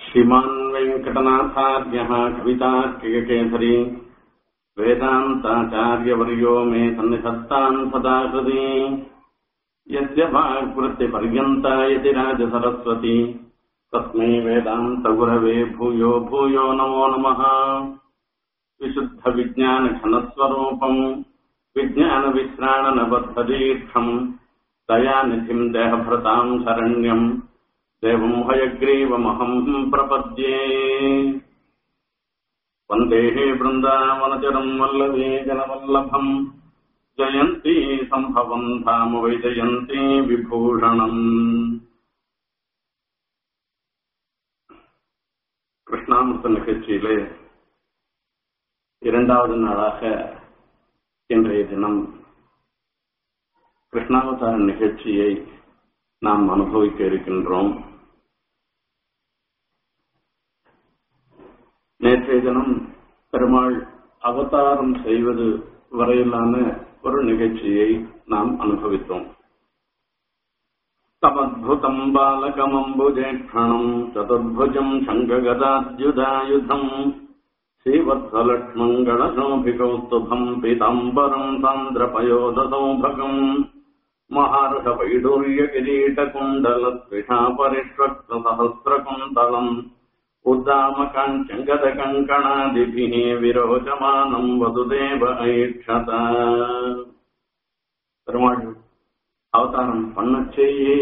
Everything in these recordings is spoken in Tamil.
श्रीमान् वेङ्कटनाथार्यः कवितार्किककेसरी वेदान्ताचार्यवर्यो मे सन्निधत्तान् सदा हृदि यस्य वाक्वृत्तिपर्यन्ता यति राजसरस्वती तस्मै वेदान्तगुरवे भूयो भूयो नमो नमः विशुद्धविज्ञानघनस्वरूपम् विज्ञानविश्राणनबद्धदीक्षम् दयानिधिम् देहभृताम् शरण्यम् देवम् हयग्रीवमहम् प्रपद्ये वन्देः वृन्दावनचरम् वल्लभे जनवल्लभम् जयन्ती सम्भवम् धाम वैजयन्ती விபூஷணம் கிருஷ்ணாமிர்த நிகழ்ச்சியிலே இரண்டாவது நாளாக இன்றைய தினம் கிருஷ்ணாவதார நிகழ்ச்சியை நாம் அனுபவிக்க இருக்கின்றோம் நேற்றைய தினம் பெருமாள் அவதாரம் செய்வது வரையிலான ஒரு நிகழ்ச்சியை நாம் அனுபவித்தோம் தமத்புதம் பாலகமம்புஜேக்ஷணம் சதுர்புஜம் சங்ககதாத்யுதாயுதம் श्रीवत्सलक्ष्मङ्गणशोभिकौस्तुभम् पीताम्बरम् सान्द्रपयोदसौभगम् महार्षवैडूर्यकिरीटकुण्डलत्विषापरिष्वक्तसहस्रकुन्तलम् उद्दामकाञ्चङ्गदकङ्कणादिभिः विरोचमानम् वसुदेव ऐक्षत பெருமாள் அவதாரம் பண்ணச்சேயே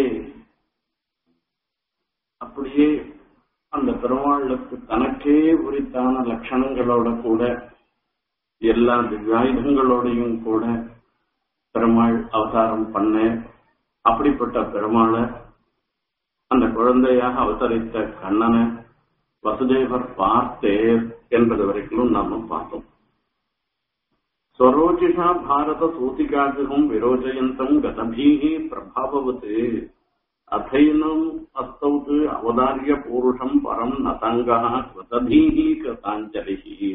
அப்படியே அந்த பெருமாளுக்கு தனக்கே உரித்தான லட்சணங்களோட கூட எல்லா திவ்யாயுதங்களோடையும் கூட பெருமாள் அவதாரம் பண்ண அப்படிப்பட்ட பெருமாளை அந்த குழந்தையாக அவதரித்த கண்ணனை வசுதேவர் பார்த்தேர் என்பது வரைக்கும் நாம பார்த்தோம் ஸ்வரோஜிஷா பாரத சூதிகாகிருகம் விரோஜயந்தம் கதபீகி பிரபாவவத்து அதைனம் அஸ்தௌத்து அவதாரிய பூருஷம் பரம் நதங்கா கிருதபீகி கிருதாஞ்சலிகி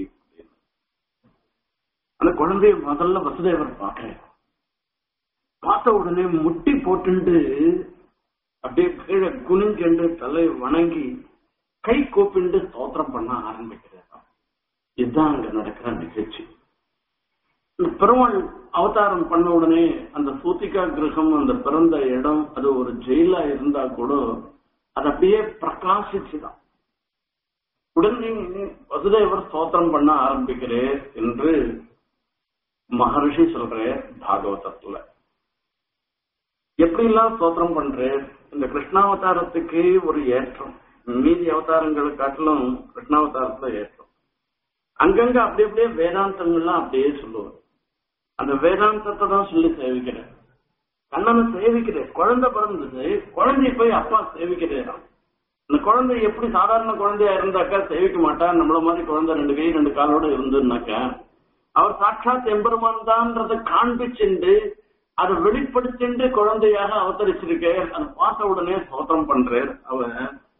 அந்த குழந்தைய முதல்ல வசுதேவர் பார்க்கிறேன் பார்த்த உடனே முட்டி போட்டுண்டு அப்படியே கீழே குனிஞ்சென்று தலை வணங்கி கை கூப்பிண்டு ஸ்தோத்திரம் பண்ண ஆரம்பிக்கிறார் இதுதான் அங்க நடக்கிற நிகழ்ச்சி பெருமாள் அவதாரம் பண்ண உடனே அந்த சூத்திகா கிரகம் அந்த பிறந்த இடம் அது ஒரு ஜெயிலா இருந்தா கூட அது அப்படியே பிரகாசிச்சுதான் உடனே வசுதேவர் ஸ்தோத்திரம் பண்ண ஆரம்பிக்கிறேன் என்று மகர்ஷி சொல்ற பாகவதத்துல எப்படிலாம் ஸ்தோத்திரம் பண்றேன் இந்த கிருஷ்ணாவதாரத்துக்கு ஒரு ஏற்றம் மீதி அவதாரங்களை காட்டிலும் கிருஷ்ணாவதாரத்துல ஏற்றம் அங்கங்க அப்படி அப்படியே வேதாந்தங்கள்லாம் அப்படியே சொல்லுவார் அந்த வேதாந்தத்தை தான் சொல்லி சேவிக்கிறேன் கண்ணனை சேவிக்கிறேன் குழந்தை பிறந்தது குழந்தைய போய் அப்பா சேவிக்கிறேன் இந்த குழந்தை எப்படி சாதாரண குழந்தையா இருந்தாக்கா சேவிக்க மாட்டான் நம்மள மாதிரி குழந்தை ரெண்டு கை ரெண்டு காலோட இருந்துனாக்கா அவர் சாட்சாத் எம்பெருமான் தான்றதை காண்பிச்சுண்டு அதை வெளிப்படுத்திண்டு குழந்தையாக அவதரிச்சிருக்கேன் அதை பார்த்த உடனே சோத்திரம் பண்றேன் அவன்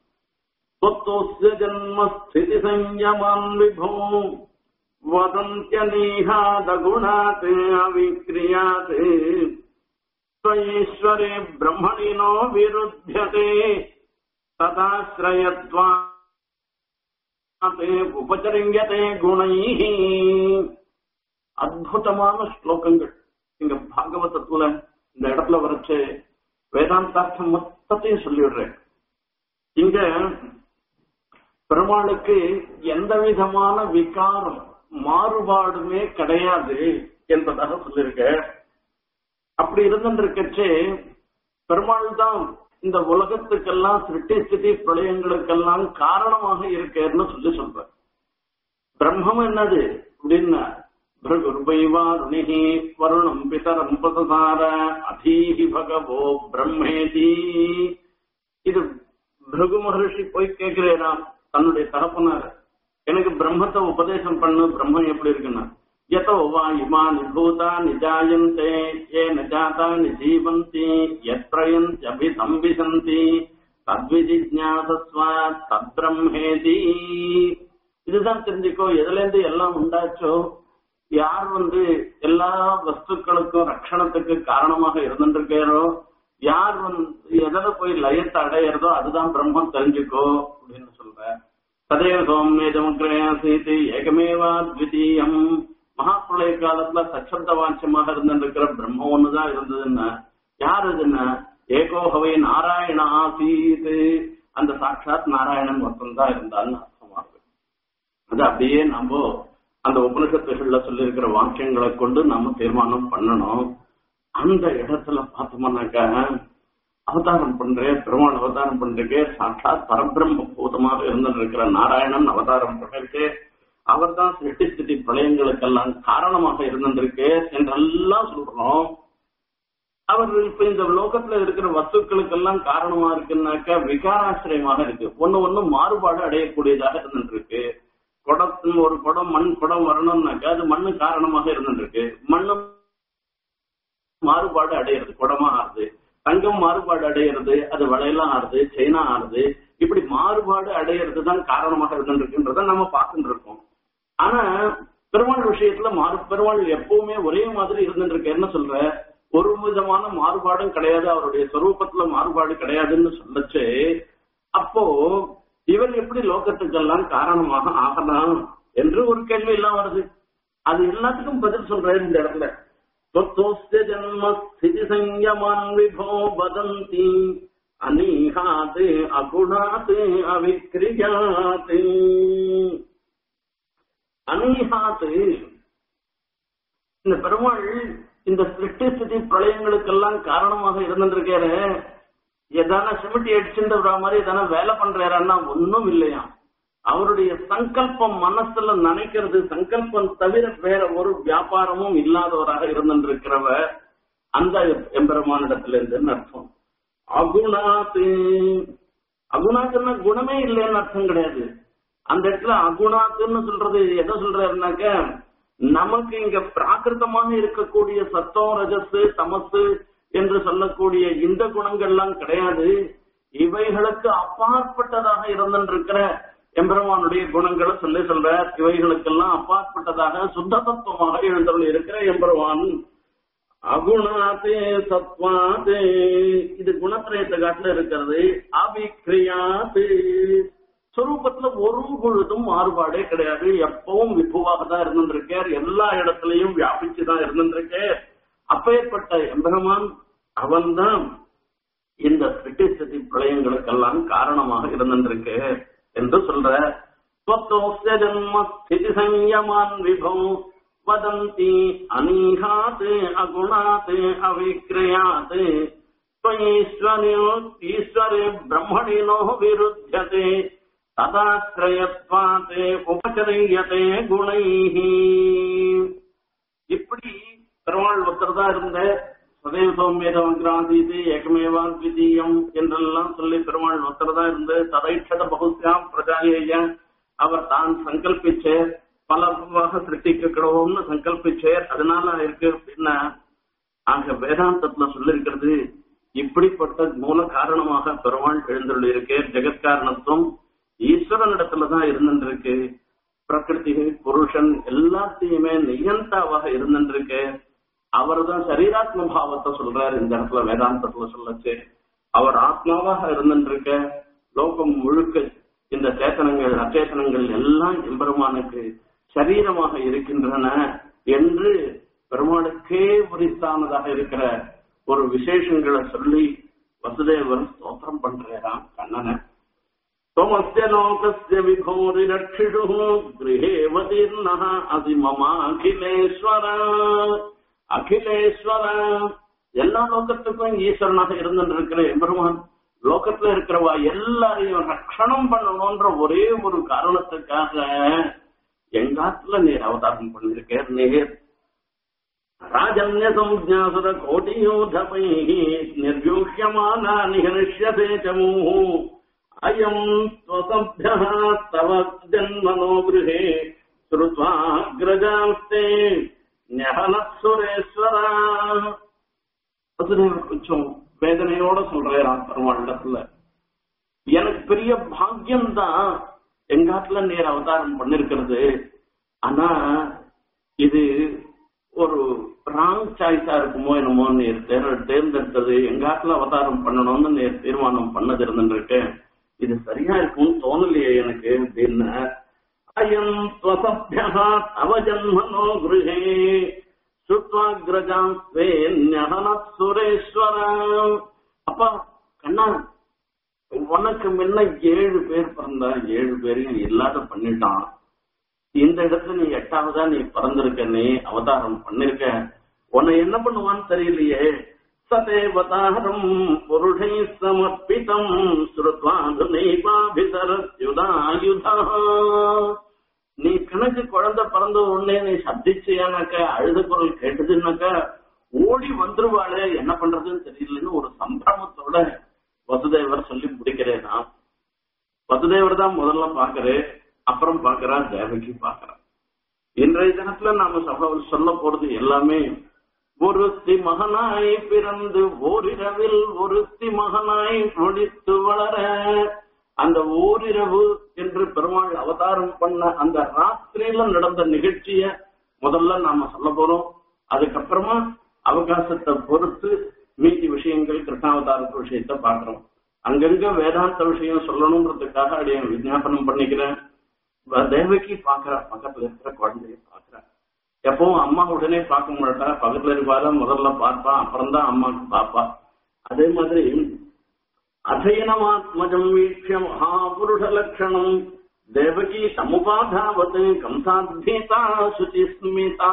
ஜன்மஸ்திதி சஞ்சமான் விபோ वदन्त्यनीहादगुणात् अविक्रियात् त्वयीश्वरे ब्रह्मणिनो विरुध्यते तदाश्रयत्वात् उपचरिङ्गते குணைः அற்புதமான ஸ்லோகங்கள் இங்க பாகவதத்துல இந்த இடத்துல வரைச்சு வேதாந்தார்த்தம் மொத்தத்தையும் சொல்லிடுறேன் இங்க பெருமாளுக்கு எந்த விதமான விகாரம் மாறுபாடுமே கிடையாது என்பதாக சொல்லியிருக்க அப்படி இருந்துருக்கச்சே பெருமாள் தான் இந்த உலகத்துக்கெல்லாம் சிருஷ்டி ஸ்திதி பிரளயங்களுக்கெல்லாம் காரணமாக இருக்கேன்னு சொல்லி சொல்ற பிரம்மம் என்னது அப்படின்னா பிருகுர்பைவாருணிகி வருணம் பிதரம் பசசார அதீஹி பகவோ பிரம்மேதி இது பிருகு மகர்ஷி போய் கேட்கிறேனாம் தன்னுடைய தகப்பனார் எனக்கு பிரம்மத்தை உபதேசம் பண்ணு பிரம்மம் எப்படி இருக்குன்னா யதோ வா இமானி பூதானி ஜாயந்தே ஏ நஜாதானி ஜீவந்தி யத்ரயந்தி அபிசம்பிசந்தி தத்விஜிஜாசஸ்வ தத்பிரம்மேதி இதுதான் தெரிஞ்சுக்கோ எதுல இருந்து எல்லாம் உண்டாச்சோ யார் வந்து எல்லா வஸ்துக்களுக்கும் ரட்சணத்துக்கு காரணமாக இருந்துருக்காரோ யார் வந்து எதில் போய் லயத்தை அடையிறதோ அதுதான் பிரம்மம் தெரிஞ்சுக்கோ அப்படின்னு சொல்ற ததேவ சௌமியதமக்ரயாசீதி ஏகமேவா த்விதீயம் மகாபிரளய காலத்துல சச்சப்த வாட்சியமாக இருந்திருக்கிற பிரம்மம் ஒண்ணுதான் இருந்ததுன்னா யார் இதுன்னா ஏகோகவை நாராயண ஆசீத் அந்த சாட்சாத் நாராயணன் மட்டும் தான் இருந்தான்னு அர்த்தமாகும் அது அப்படியே நம்ம அந்த உபனிஷத்துகள்ல சொல்லியிருக்கிற வாக்கியங்களை கொண்டு நாம தீர்மானம் பண்ணணும் அந்த இடத்துல பார்த்தோம்னாக்கா அவதாரம் பண்றேன் பெருமாள் அவதாரம் பண்றீங்க சாட்சாத் பரபிரம்ம பூதமாக இருந்துட்டு இருக்கிற நாராயணன் அவதாரம் பண்ணிருக்கு அவர் தான் சிருஷ்டி ஸ்திதி பிரளயங்களுக்கெல்லாம் காரணமாக இருந்திருக்கு என்றெல்லாம் சொல்றோம் அவர் இப்ப இந்த லோகத்துல இருக்கிற வஸ்துக்களுக்கெல்லாம் காரணமா இருக்குன்னாக்கா விகாராசிரியமாக இருக்கு ஒண்ணு ஒண்ணு மாறுபாடு அடையக்கூடியதாக இருந்துட்டு இருக்கு குடத்தின் ஒரு குடம் மண் குடம் வரணும்னாக்கா அது மண்ணு காரணமாக இருந்துட்டு இருக்கு மண்ணு மாறுபாடு அடையிறது குடமா ஆறுது தங்கம் மாறுபாடு அடையிறது அது வளையலாம் ஆறுது சைனா ஆறுது இப்படி மாறுபாடு அடையிறது தான் காரணமாக இருந்துருக்குன்றத நம்ம பார்த்துட்டு இருக்கோம் ஆனா பெருமாள் விஷயத்துல மாறு பெருமாள் எப்பவுமே ஒரே மாதிரி இருந்துருக்கு என்ன சொல்ற ஒரு விதமான மாறுபாடும் கிடையாது அவருடைய சொரூபத்துல மாறுபாடு கிடையாதுன்னு சொல்லச்சு அப்போ இவர் எப்படி லோகத்துக்கெல்லாம் காரணமாக ஆகலாம் என்று ஒரு கேள்வி எல்லாம் வருது அது எல்லாத்துக்கும் பதில் சொல்றேன் இந்த இடத்துல त्वत्तोऽस्य जन्म स्थितिसंयमान् विभो वदन्ति अनीहात् अगुणात् अविक्रियात् அனீஹாத் இந்த பெருமாள் இந்த சிருஷ்டி ஸ்திதி பிரளயங்களுக்கெல்லாம் காரணமாக இருந்திருக்காரு எதான சிமிட்டி அடிச்சுன்ற மாதிரி எதான வேலை பண்றாருன்னா ஒன்னும் இல்லையா அவருடைய சங்கல்பம் மனசுல நினைக்கிறது சங்கல்பம் தவிர வேற ஒரு வியாபாரமும் இல்லாதவராக இருந்திருக்கிறவ அந்த எம்பெருமானிடத்துல இருந்துன்னு அர்த்தம் அகுணாத்து அகுணாத்துன்னா குணமே இல்லைன்னு அர்த்தம் கிடையாது அந்த இடத்துல அகுணாத்துன்னு சொல்றது எதை சொல்றாருனாக்க நமக்கு இங்க பிராகிருத்தமாக இருக்கக்கூடிய சத்தம் ரஜஸ் தமசு என்று சொல்லக்கூடிய இந்த குணங்கள்லாம் கிடையாது இவைகளுக்கு அப்பாற்பட்டதாக இருந்திருக்கிற எம்பெருமானுடைய குணங்களை சொல்லி சொல்ற இவைகளுக்கெல்லாம் அப்பாற்பட்டதாக சுத்த தத்துவமாக எழுந்தருள் இருக்கிற எம்பெருமான் அகுணாதே சத்வாதே இது குணத்திரயத்தை காட்டுல இருக்கிறது அபிக்ரியாது சொரூபத்துல ஒரு பொழுதும் மாறுபாடே கிடையாது எப்பவும் விபுவாக தான் இருந்திருக்கார் எல்லா இடத்துலயும் வியாபிச்சுதான் இருந்திருக்கார் அப்பேற்பட்ட எம்பெருமான் அவன்தான் இந்த சிட்டி சிட்டி பிரளயங்களுக்கெல்லாம் காரணமாக இருந்திருக்கு என்று சொல்ற ஸ்வத்தோஸ்ய ஜன்ம ஸ்திதி சம்யமான் விபோ வதந்தி அனீகாத் அகுணாத் அவிக்ரயாத் त्वयीश्वरे ईश्वरे ब्रह्मणिनो विरुध्यते ததாசிரயத்வாத் உபச்சரியதே குணைஹ இப்படி பெருமாள் ஒருத்தர் தான் இருந்த சதேவ சௌமியதம் கிராந்தீது ஏகமேவா த்விதீயம் என்றெல்லாம் சொல்லி பெருமாள் ஒருத்தர் தான் இருந்து ததைட்சத பகுஸ்யாம் பிரஜாயேய அவர் தான் சங்கல்பிச்சே பலவாக சிருஷ்டிக்க கிடவோம்னு சங்கல்பிச்சேர் அதனால இருக்கு அப்படின்னா ஆக வேதாந்தத்துல சொல்லிருக்கிறது இப்படிப்பட்ட மூல காரணமாக பெருமாள் எழுந்துள்ள இருக்கே ஜெகத்காரணத்துவம் ஈஸ்வரனிடத்துலதான் இருந்துருக்கு பிரகிருதி புருஷன் எல்லாத்தையுமே நியந்தாவாக இருந்துருக்கு அவர் தான் சரீராத்ம பாவத்தை சொல்றாரு இந்த இடத்துல வேதாந்தத்துல சொல்லச்சு அவர் ஆத்மாவாக இருந்துருக்க லோகம் முழுக்க இந்த சேத்தனங்கள் அச்சேதனங்கள் எல்லாம் எம்பெருமானுக்கு சரீரமாக இருக்கின்றன என்று பெருமாளுக்கே உரித்தானதாக இருக்கிற ஒரு விசேஷங்களை சொல்லி வசுதேவர் ஸ்தோத்திரம் பண்றாராம் கண்ணனை त्वमस्य लोकस्य विभोरिरक्षिषुः गृहेवतीर्णः असि ममाखिलेश्वर அகிலேஸ்வர எல்லா லோகத்துக்கும் ஈஸ்வரனாக இருந்துருக்கிற எம்பெருமான் லோகத்துல இருக்கிறவா எல்லாரையும் ரட்சணம் பண்ணணும்ன்ற ஒரே ஒரு காரணத்துக்காக எங்காத்துல நீர் அவதாரம் பண்ணிருக்க நீர் ராஜன்ய சம்ஜாசுர கோட்டியோதபை நிர்யூஷ்யமானா நிகரிஷ்யதே சமூஹ அயம் ஸ்வசப்யः தவ ஜன்மனோ கிருஹே ஸ்ருத்வா கிரஜாஸ்தே ஞகனசுரேஸ்வரா வசுதேவர் கொஞ்சம் வேதனையோட சொல்றாராம் பெருமாளிடத்துல எனக்கு பெரிய பாக்கியம் தான் எங்காட்டுல நேர் அவதாரம் பண்ணிருக்கிறது ஆனா இது ஒரு ராங் சாய்ஸா இருக்குமோ என்னமோ நேர் தேர் தேர்ந்தெடுத்தது எங்காட்டுல அவதாரம் பண்ணணும்னு நேர் தீர்மானம் பண்ணது இருந்துருக்கு இது சரியா இருக்கும்னு தோணலையே எனக்கு அப்படின்னு அயம் ஸ்வசப்யா தவ ஜன்மனோ கிருஹே சுத்வாகிரஜாம் ஸ்வேன்யஹனத் சுரேஸ்வரம் அப்பா கண்ணா உனக்கு முன்ன ஏழு பேர் பிறந்தா ஏழு பேரையும் இல்லாத பண்ணிட்டான் இந்த இடத்துல நீ எட்டாவதா நீ பிறந்திருக்க நீ அவதாரம் பண்ணிருக்க உன்னை என்ன பண்ணுவான்னு தெரியலையே சதேவதாரம் புருஷை சமர்ப்பிதம் ஸ்ருத்வாதுனைபாபிதரத்யுதாயுதா நீ கணக்கு குழந்தை பிறந்த உடனே நீ சப்திச்சியானாக்க அழுத குரல் கேட்டதுன்னாக்க ஓடி வந்துருவாளே என்ன பண்றதுன்னு தெரியலன்னு ஒரு சம்பிரமத்தோட வசுதேவர் சொல்லி முடிக்கிறேனா வசுதேவர் தான் முதல்ல பாக்குறே அப்புறம் பாக்குறா தேவகி பாக்குறா இன்றைய தினத்துல நாம சொல்ல சொல்ல போறது எல்லாமே ஒருத்தி மகனாய் பிறந்து ஓரிரவில் ஒருத்தி மகனாய் முடித்து வளர அந்த ஓரிரவு என்று பெருமாள் அவதாரம் பண்ண அந்த ராத்திரியில நடந்த நிகழ்ச்சிய முதல்ல நாம சொல்ல போறோம் அதுக்கப்புறமா அவகாசத்தை பொறுத்து மீதி விஷயங்கள் கிருஷ்ணாவதாரத்து விஷயத்த பாக்குறோம் அங்கங்க வேதாந்த விஷயம் சொல்லணுன்றதுக்காக அடைய விஞ்ஞாபனம் பண்ணிக்கிறேன் தேவகி பாக்குறா பக்கத்துல இருக்கிற குழந்தைய பாக்குறா எப்பவும் அம்மா உடனே பார்க்க மாட்டா பக்கத்துல இருப்பாரு முதல்ல பார்ப்பா அப்புறம் தான் அம்மாக்கு பாப்பா அதே மாதிரி அசைனமாத்மஜம் வீட்சிய மகாபுருஷ லட்சணம் தேவகி சமுபாதாவத் கம்சாத்மீதா சுச்சி ஸ்மிதா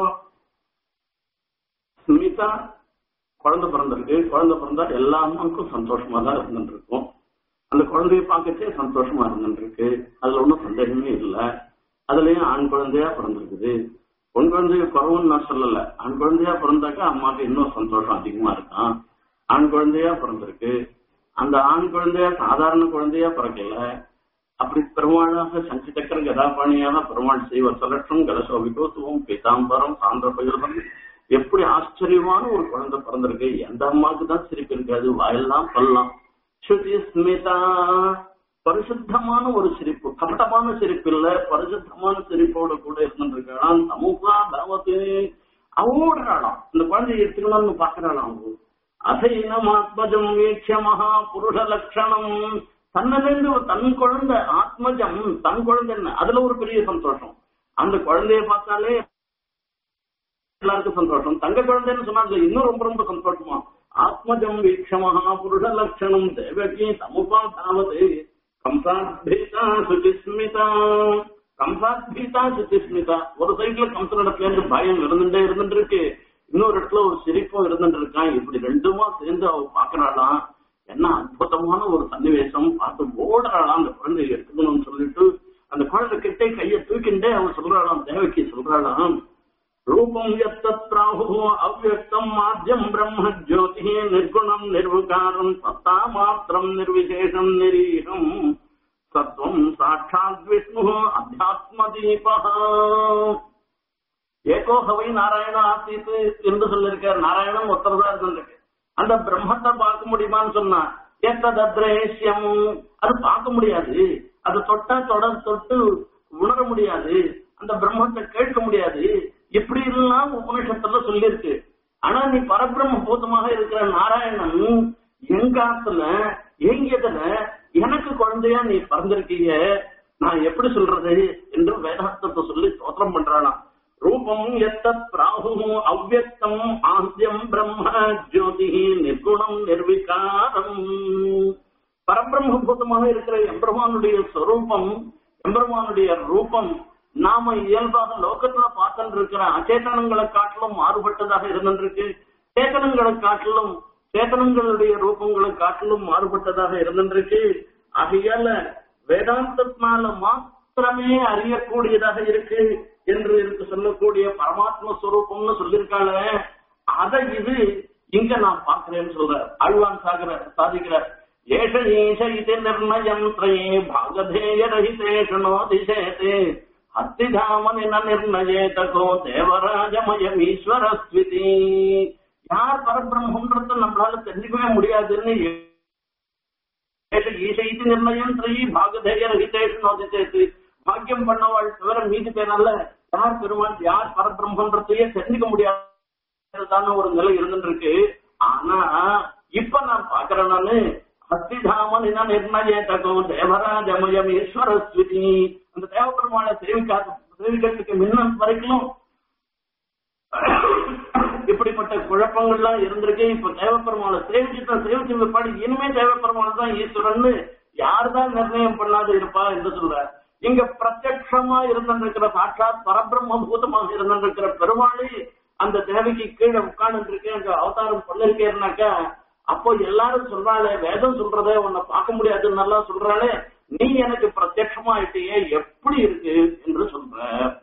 ஸ்மிதா குழந்தை பிறந்திருக்கு குழந்தை பிறந்தா எல்லா அம்மாவுக்கும் சந்தோஷமா தான் இருந்துட்டு இருக்கும் அந்த குழந்தைய பார்க்கச்சே சந்தோஷமா இருந்துட்டு இருக்கு அதுல ஒன்றும் சந்தேகமே இல்லை அதுலயும் ஆண் குழந்தையா பிறந்திருக்குது பொன் குழந்தைய குறவுன்னு நான் சொல்லல ஆண் குழந்தையா பிறந்தாக்கா அம்மாவுக்கு இன்னும் சந்தோஷம் அதிகமா இருக்கான் ஆண் குழந்தையா பிறந்திருக்கு அந்த ஆண் குழந்தையா சாதாரண குழந்தையா பிறக்கல அப்படி பெருமாளாக சஞ்சி சக்கர கதாபாணியாக பெருமாள் செய்வ சலட்சம் கலசோபிகோத்துவம் பீதாம்பரம் சாந்திர பகிர்வம் எப்படி ஆச்சரியமான ஒரு குழந்தை பிறந்திருக்கு எந்த அம்மாவுக்கு தான் சிரிப்பு இருக்காது வாயெல்லாம் பல்லாம் ஸ்ருதி ஸ்மிதா பரிசுத்தமான ஒரு சிரிப்பு கபட்டமான சிரிப்பு இல்ல பரிசுத்தமான சிரிப்போட கூட இருந்துருக்காளாம் சமூகா தாவத்து ஓடுறாளாம் இந்த குழந்தைய எடுத்துக்கணும்னு பாக்குறாளாம் அவங்க அசைனமாத்மஜம் வீட்சிய மகா புருஷ லட்சணம் தன்னிலிருந்து தன் குழந்தை ஆத்மஜம் தன் குழந்தை என்ன அதுல ஒரு பெரிய சந்தோஷம் அந்த குழந்தைய பார்த்தாலே எல்லாருக்கும் சந்தோஷம் தங்க குழந்தைன்னு சொன்னா அதுல இன்னும் ரொம்ப ரொம்ப சந்தோஷமா ஆத்மஜம் வீட்ச மகா புருஷ லட்சணம் தேவகி சமுபாதாவது கம்சாத்பீதா சுச்சிஸ்மிதா கம்சாத்பீதா சுச்சிஸ்மிதா ஒரு சைட்ல கம்சனிடத்துல இருந்து பயம் இருந்துட்டே இருந்துட்டு இருக்கு இன்னொரு இடத்துல ஒரு சிரிப்பும் இருந்துட்டு இருக்கான் இப்படி ரெண்டுமா சேர்ந்து அவ பாக்குறாளாம் என்ன அற்புதமான ஒரு சன்னிவேசம் பார்த்து ஓடுறாளாம் அந்த குழந்தைய எடுத்துக்கணும்னு சொல்லிட்டு அந்த குழந்தை கிட்டே கையை தூக்கிண்டே அவன் சொல்றாளாம் தேவகி சொல்றாளாம் ரூபம் எத்தத் பிராஹு அவ்வக்தம் மாத்தியம் பிரம்ம ஜோதி நிர்குணம் நிர்விகாரம் சத்தா மாத்திரம் நிர்விசேஷம் நிரீகம் சத்வம் சாட்சாத் விஷ்ணு அத்தியாத்ம தீபா ஏகோ ஹவை நாராயண ஆசீத்து என்று சொல்லிருக்கார் நாராயணன் ஒருத்தர் தான் இருந்திருக்கு அந்த பிரம்மத்தை பார்க்க முடியுமான்னு சொன்னா ஏத்ததத்ரேஷ்யம் அது பார்க்க முடியாது அது தொட்டா தொடர் தொட்டு உணர முடியாது அந்த பிரம்மத்தை கேட்க முடியாது இப்படி எல்லாம் உபனிஷத்துல சொல்லியிருக்கு ஆனா நீ பரபிரம்ம பூதமாக இருக்கிற நாராயணன் எங்காத்துல எங்கியதுல எனக்கு குழந்தையா நீ பிறந்திருக்கீங்க நான் எப்படி சொல்றது என்று வேதாந்தத்தை சொல்லி தோற்றம் பண்றாளாம் ரூபம் எத்தத் பிராகு அவ்வக்தம் ஆந்தியம் பிரம்ம ஜோதி நிர்குணம் நிர்விகாரம் பரபிரம்மபூதமாக இருக்கிற எம்பெருமானுடைய ஸ்வரூபம் எம்பெருமானுடைய ரூபம் நாம இயல்பாக லோகத்துல பார்த்துட்டு இருக்கிற அச்சேதனங்களை காட்டிலும் மாறுபட்டதாக இருந்திருக்கு சேதனங்களை காட்டிலும் சேதனங்களுடைய ரூபங்களை காட்டிலும் மாறுபட்டதாக இருந்திருக்கு ஆகையால வேதாந்தத்தினால மாத்திரமே அறியக்கூடியதாக இருக்கு என்று இருக்கு சொல்லக்கூடிய பரமாத்ம ஸ்வரூபம்னு சொல்லியிருக்காங்க அதை இது இங்க நான் பார்க்கிறேன்னு சொல்ற ஆழ்வான் சாகர சாதிக்கிறார் ஏஷ ஈஷ இது நிர்ணயம் திரையே பாகதேய ரஹிதேஷனோதிசேதே அத்திதாமனி நிர்ணயேதகோ தேவராஜமயமீஸ்வரஸ்விதி யார் பரபிரம்மன்றது நம்மளால தெரிஞ்சுக்கவே முடியாதுன்னு ஈசைத்து நிர்ணயம் திரையி பாகதேய ரஹிதேஷனோதிசேது பாக்கியம் பண்ணவாள் தவிர மீதி பேரால யார் பெருமாள் யார் பரபிரம்மன்றதையே தெரிஞ்சுக்க முடியாததான ஒரு நிலை இருந்துட்டு இருக்கு ஆனா இப்ப நான் பாக்குறேன் நானு ஹஸ்திதாமனின நிர்ணயத்தகோ தேவராஜமயம் ஈஸ்வரஸ்விதி அந்த தேவபெருமாளை சேவிக்கா சேவிக்கிறதுக்கு முன்ன வரைக்கும் இப்படிப்பட்ட குழப்பங்கள்லாம் இருந்திருக்கு இப்ப தேவப்பெருமாளை சேவிச்சுட்டா சேவிச்சு பிற்பாடு இனிமே தேவப்பெருமாள் தான் ஈஸ்வரன் யார்தான் நிர்ணயம் பண்ணாது இருப்பா என்று சொல்ற இங்க பிரத்யட்சமா இருந்திருக்கிற சாட்சாத் பரபிரம்ம பூதமாக இருந்திருக்கிற பெருமாளே அந்த தேவைக்கு கீழே உட்கார்ந்து இருக்கு அங்க அவதாரம் பண்ணிருக்கேன்னாக்கா அப்போ எல்லாரும் சொல்றாளே வேதம் சொல்றதே உன்னை பார்க்க முடியாதுன்னு நல்லா சொல்றாளே நீ எனக்கு பிரத்யட்சமா ஆயிட்டியே எப்படி இருக்கு என்று சொல்ற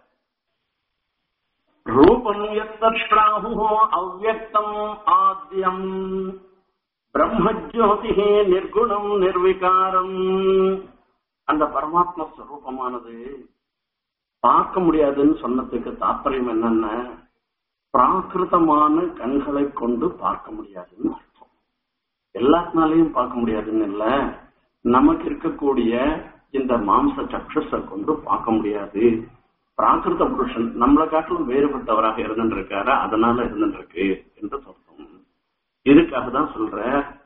ரூபம் எத்தாஹு அவ்வக்தம் ஆத்யம் பிரம்மஜோதி நிர்குணம் நிர்விகாரம் அந்த பரமாத்ம ஸ்வரூபமானது பார்க்க முடியாதுன்னு சொன்னதுக்கு தாற்பயம் என்னன்னா பிராகிருதமான கண்களை கொண்டு பார்க்க முடியாதுன்னு அர்த்தம் எல்லாத்தினாலையும் பார்க்க முடியாதுன்னு இல்ல நமக்கு இருக்கக்கூடிய இந்த மாம்ச சக்ஷஸை கொண்டு பார்க்க முடியாது பிராகிருத புருஷன் நம்மளை காட்டிலும் வேறுபட்டவராக இருந்துட்டு இருக்காரு அதனால இருந்துட்டு இருக்கு என்று சொல்றோம் இதுக்காக தான் சொல்ற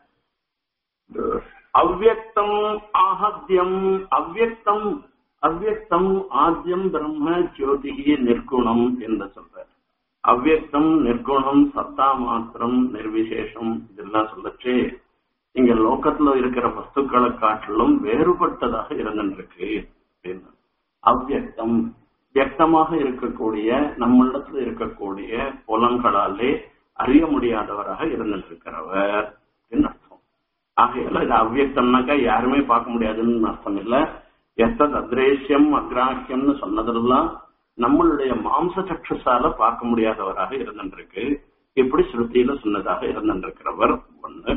அவ்வக்தம் ஆஹத்யம் அவ்வக்தம் அவ்வக்தம் ஆத்யம் பிரம்ம ஜோதிகி நிர்குணம் என்று சொல்ற அவ்வக்தம் நிர்குணம் சத்தா மாத்திரம் நிர்விசேஷம் இதெல்லாம் சொல்லச்சு இங்க லோகத்துல இருக்கிற வஸ்துக்களை காட்டிலும் வேறுபட்டதாக இருந்துருக்கு அப்படின்னு அவ்வக்தம் வியக்தமாக இருக்கக்கூடிய நம்மளிடத்துல இருக்கக்கூடிய புலன்களாலே அறிய முடியாதவராக இருந்துருக்கிறவர் அர்த்தம் ஆகையால இது அவ்வியக்தம்னாக்கா யாருமே பார்க்க முடியாதுன்னு அர்த்தம் இல்ல எத்தது அத்ரேஷ்யம் அக்ராஹ்யம்னு சொன்னதெல்லாம் நம்மளுடைய மாம்ச சக்ஷுசால பார்க்க முடியாதவராக இருந்துருக்கு இப்படி ஸ்ருதியில சொன்னதாக இருந்திருக்கிறவர் ஒண்ணு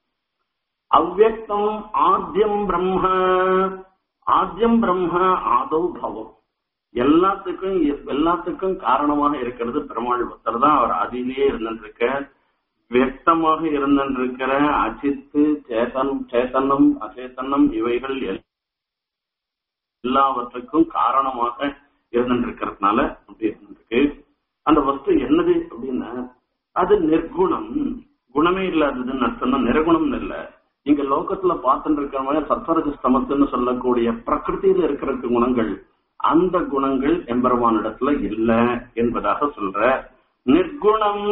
அவ்வக்தம் ஆத்யம் பிரம்ம ஆத்யம் பிரம்ம ஆதவ் பவம் எல்லாத்துக்கும் எல்லாத்துக்கும் காரணமாக இருக்கிறது பெருமாள் பக்தர் தான் அவர் அதிலேயே இருந்திருக்க வியக்தமாக இருந்திருக்கிற அச்சித்து சேதன் சேத்தனம் அச்சேதனம் இவைகள் எல்லாவற்றுக்கும் காரணமாக இருந்திருக்கிறதுனால அப்படி இருந்திருக்கு அந்த வஸ்து என்னது அப்படின்னா அது நிர்குணம் குணமே இல்லாததுன்னு அர்த்தம் நிர்குணம் இல்ல இங்க லோகத்துல பார்த்துட்டு இருக்கிற மாதிரி சத்வரஜ ஸ்தமத்துன்னு சொல்லக்கூடிய பிரகிருதியில இருக்கிற குணங்கள் அந்த குணங்கள் எம்பெருமானிடத்துல இல்ல என்பதாக சொல்ற நிர்குணம்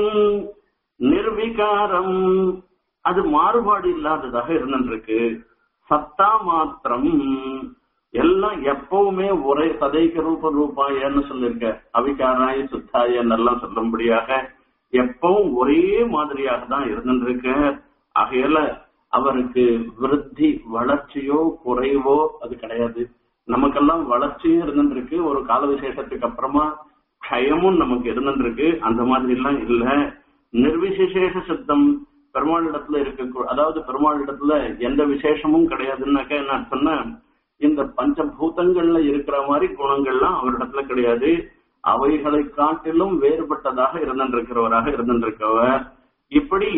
நிர்விகாரம் அது மாறுபாடு இல்லாததாக இருந்துருக்கு சத்தா மாத்திரம் எல்லாம் எப்பவுமே ஒரே சதைக்க ரூப ரூபாயன்னு சொல்லிருக்க அவிகாராய சுத்தாயன்னு எல்லாம் சொல்லும்படியாக எப்பவும் ஒரே மாதிரியாக தான் இருந்துருக்கு ஆகையால அவருக்கு விருத்தி வளர்ச்சியோ குறைவோ அது கிடையாது நமக்கெல்லாம் வளர்ச்சியும் இருந்துருக்கு ஒரு கால விசேஷத்துக்கு அப்புறமா க்ஷயமும் நமக்கு இருந்துருக்கு அந்த மாதிரி எல்லாம் இல்ல நிர்விசேஷ சித்தம் பெருமாளிடத்துல இருக்க அதாவது பெருமாளிடத்துல எந்த விசேஷமும் கிடையாதுன்னாக்கா என்ன சொன்ன இந்த பஞ்சபூதங்கள்ல இருக்கிற மாதிரி குணங்கள்லாம் அவரிடத்துல கிடையாது அவைகளை காட்டிலும் வேறுபட்டதாக இருந்திருக்கிறவராக இருந்திருக்கவர் இப்படி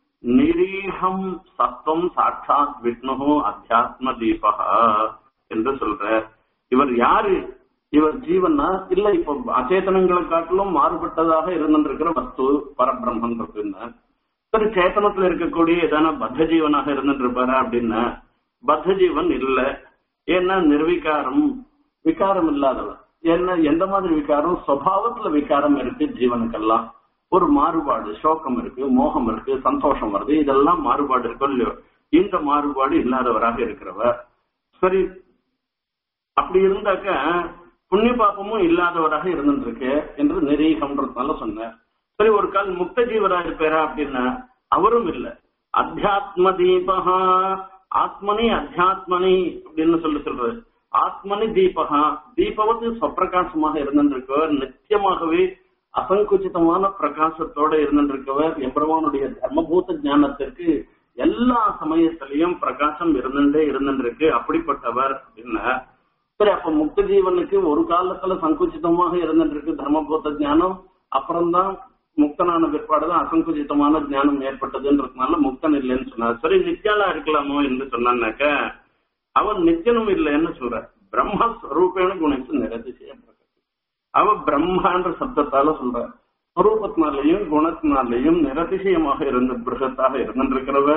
நிரீகம் சத்துவம் சாட்சாத் விஷ்ணு அத்தியாத்ம தீபகா என்று சொல்ற இவர் யாரு இவர் ஜீவனா இல்ல இப்ப அச்சேதனங்களை காட்டிலும் மாறுபட்டதாக இருந்திருக்கிற வஸ்து பரபிரம்மன் இருக்குன்னா சரி சேத்தனத்துல இருக்கக்கூடிய ஏதான பத்த ஜீவனாக இருந்துட்டு இருப்பாரா அப்படின்னா பத்த ஜீவன் இல்ல ஏன்னா நிர்விகாரம் விகாரம் இல்லாதவர் என்ன எந்த மாதிரி விகாரம் சுவாவத்துல விகாரம் இருக்கு ஜீவனுக்கெல்லாம் ஒரு மாறுபாடு சோகம் இருக்கு மோகம் இருக்கு சந்தோஷம் வருது இதெல்லாம் மாறுபாடு இருக்கும் இல்லையோ இந்த மாறுபாடு இல்லாதவராக இருக்கிறவர் சரி அப்படி இருந்தாக்க புண்ணிய பாப்பமும் இல்லாதவராக இருந்துருக்கு என்று நிரீகம்ன்றதுனால சொன்னார் சரி ஒரு கால் முக்த ஜீவரா இருப்பாரா அப்படின்னா அவரும் இல்ல அத்தியாத்ம தீபகா ஆத்மனி அத்தியாத்மனி அப்படின்னு சொல்லி சொல்றது ஆத்மனி தீபகா தீபவது சொப்பிரகாசமாக இருந்திருக்கவர் நித்தியமாகவே அசங்குச்சிதமான பிரகாசத்தோட இருந்திருக்கவர் எம்பெருமானுடைய தர்மபூத ஞானத்திற்கு எல்லா சமயத்திலையும் பிரகாசம் இருந்துட்டே இருந்துருக்கு அப்படிப்பட்டவர் அப்படின்னா சரி அப்ப முக்த ஜீவனுக்கு ஒரு காலத்துல சங்குச்சிதமாக இருந்துருக்கு தர்மபூத ஞானம் அப்புறம்தான் முக்தனான பிற்பாடுதான் அசங்குச்சிதமான ஞானம் ஏற்பட்டதுன்றதுனால முக்தன் இல்லைன்னு சொன்னார் சரி நித்தியாலா இருக்கலாமோ என்று சொன்னாக்க அவன் நித்தியனும் இல்லைன்னு சொல்ற பிரம்மஸ்வரூபேன குணித்து நிரதிசயம் அவ பிரம்மான்ற சப்தத்தால சொல்ற ஸ்வரூபத்தினாலையும் குணத்தினாலையும் நிரதிசயமாக இருந்த பிருகத்தாக இருந்திருக்கிறவ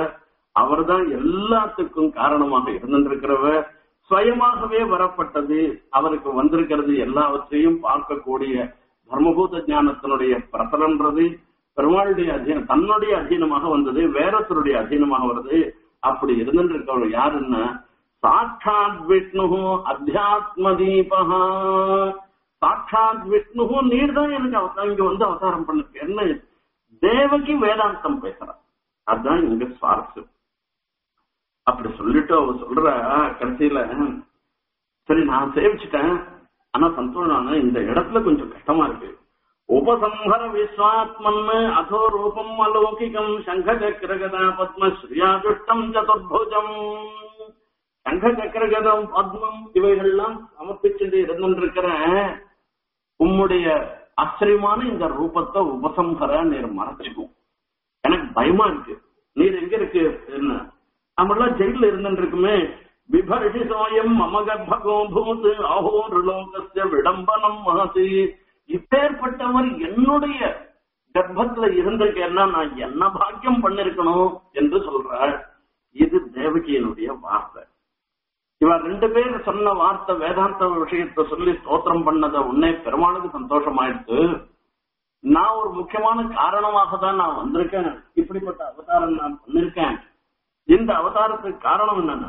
அவர்தான் எல்லாத்துக்கும் காரணமாக இருந்திருக்கிறவர் சுயமாகவே வரப்பட்டது அவருக்கு வந்திருக்கிறது எல்லாவற்றையும் பார்க்கக்கூடிய தர்மபூத ஞானத்தினுடைய பிரசரன்றது பெருமாளுடைய அதீனம் தன்னுடைய அதீனமாக வந்தது வேறொருத்தருடைய அதீனமாக வருது அப்படி இருந்திருக்கவர் யாருன்னா சாட்சாத் விஷ்ணு அத்தியாத்ம தீபகா சாட்சாத் விஷ்ணு நீர் தான் எனக்கு அவதாரம் இங்க வந்து அவதாரம் பண்ணிருக்கு என்ன தேவகி வேதாந்தம் பேசுறான் அதுதான் இங்க சுவாரஸ்யம் அப்படி சொல்லிட்டு அவ சொல்ற கடைசியில சரி நான் சேவிச்சுட்டேன் ஆனா சந்தோஷம் இந்த இடத்துல கொஞ்சம் கஷ்டமா இருக்கு உபசம்ஹர விஸ்வாத்மன் அதோ ரூபம் அலௌகிகம் சங்க சக்கரகதா பத்ம ஸ்ரீயாதுஷ்டம் சதுர்புஜம் சங்க சக்கரகதம் பத்மம் இவைகள்லாம் சமர்ப்பிச்சுட்டு இருந்திருக்கிற உம்முடைய ஆச்சரியமான இந்த ரூபத்தை உபசம்ஹர நீர் மறைச்சுக்கும் எனக்கு பயமா இருக்கு நீர் எங்க இருக்கு என்ன நம்மளாம் ஜெயில இருந்துருக்குமே விபர்ஷி சோயம் மம கர்ப்பகோ பூத் அஹோர் லோகஸ்ய விடம்பனம் மகசி இப்பேற்பட்டவர் என்னுடைய கர்ப்பத்துல இருந்திருக்கேன்னா நான் என்ன பாக்கியம் பண்ணிருக்கணும் என்று சொல்றாள் இது தேவகியினுடைய வார்த்தை இவர் ரெண்டு பேர் சொன்ன வார்த்தை வேதாந்த விஷயத்தை சொல்லி ஸ்தோத்திரம் பண்ணத உடனே பெருமாளுக்கு சந்தோஷமாயிடுச்சு நான் ஒரு முக்கியமான காரணமாக தான் நான் வந்திருக்கேன் இப்படிப்பட்ட அவதாரம் நான் பண்ணிருக்கேன் இந்த அவதாரத்துக்கு காரணம் என்னன்னு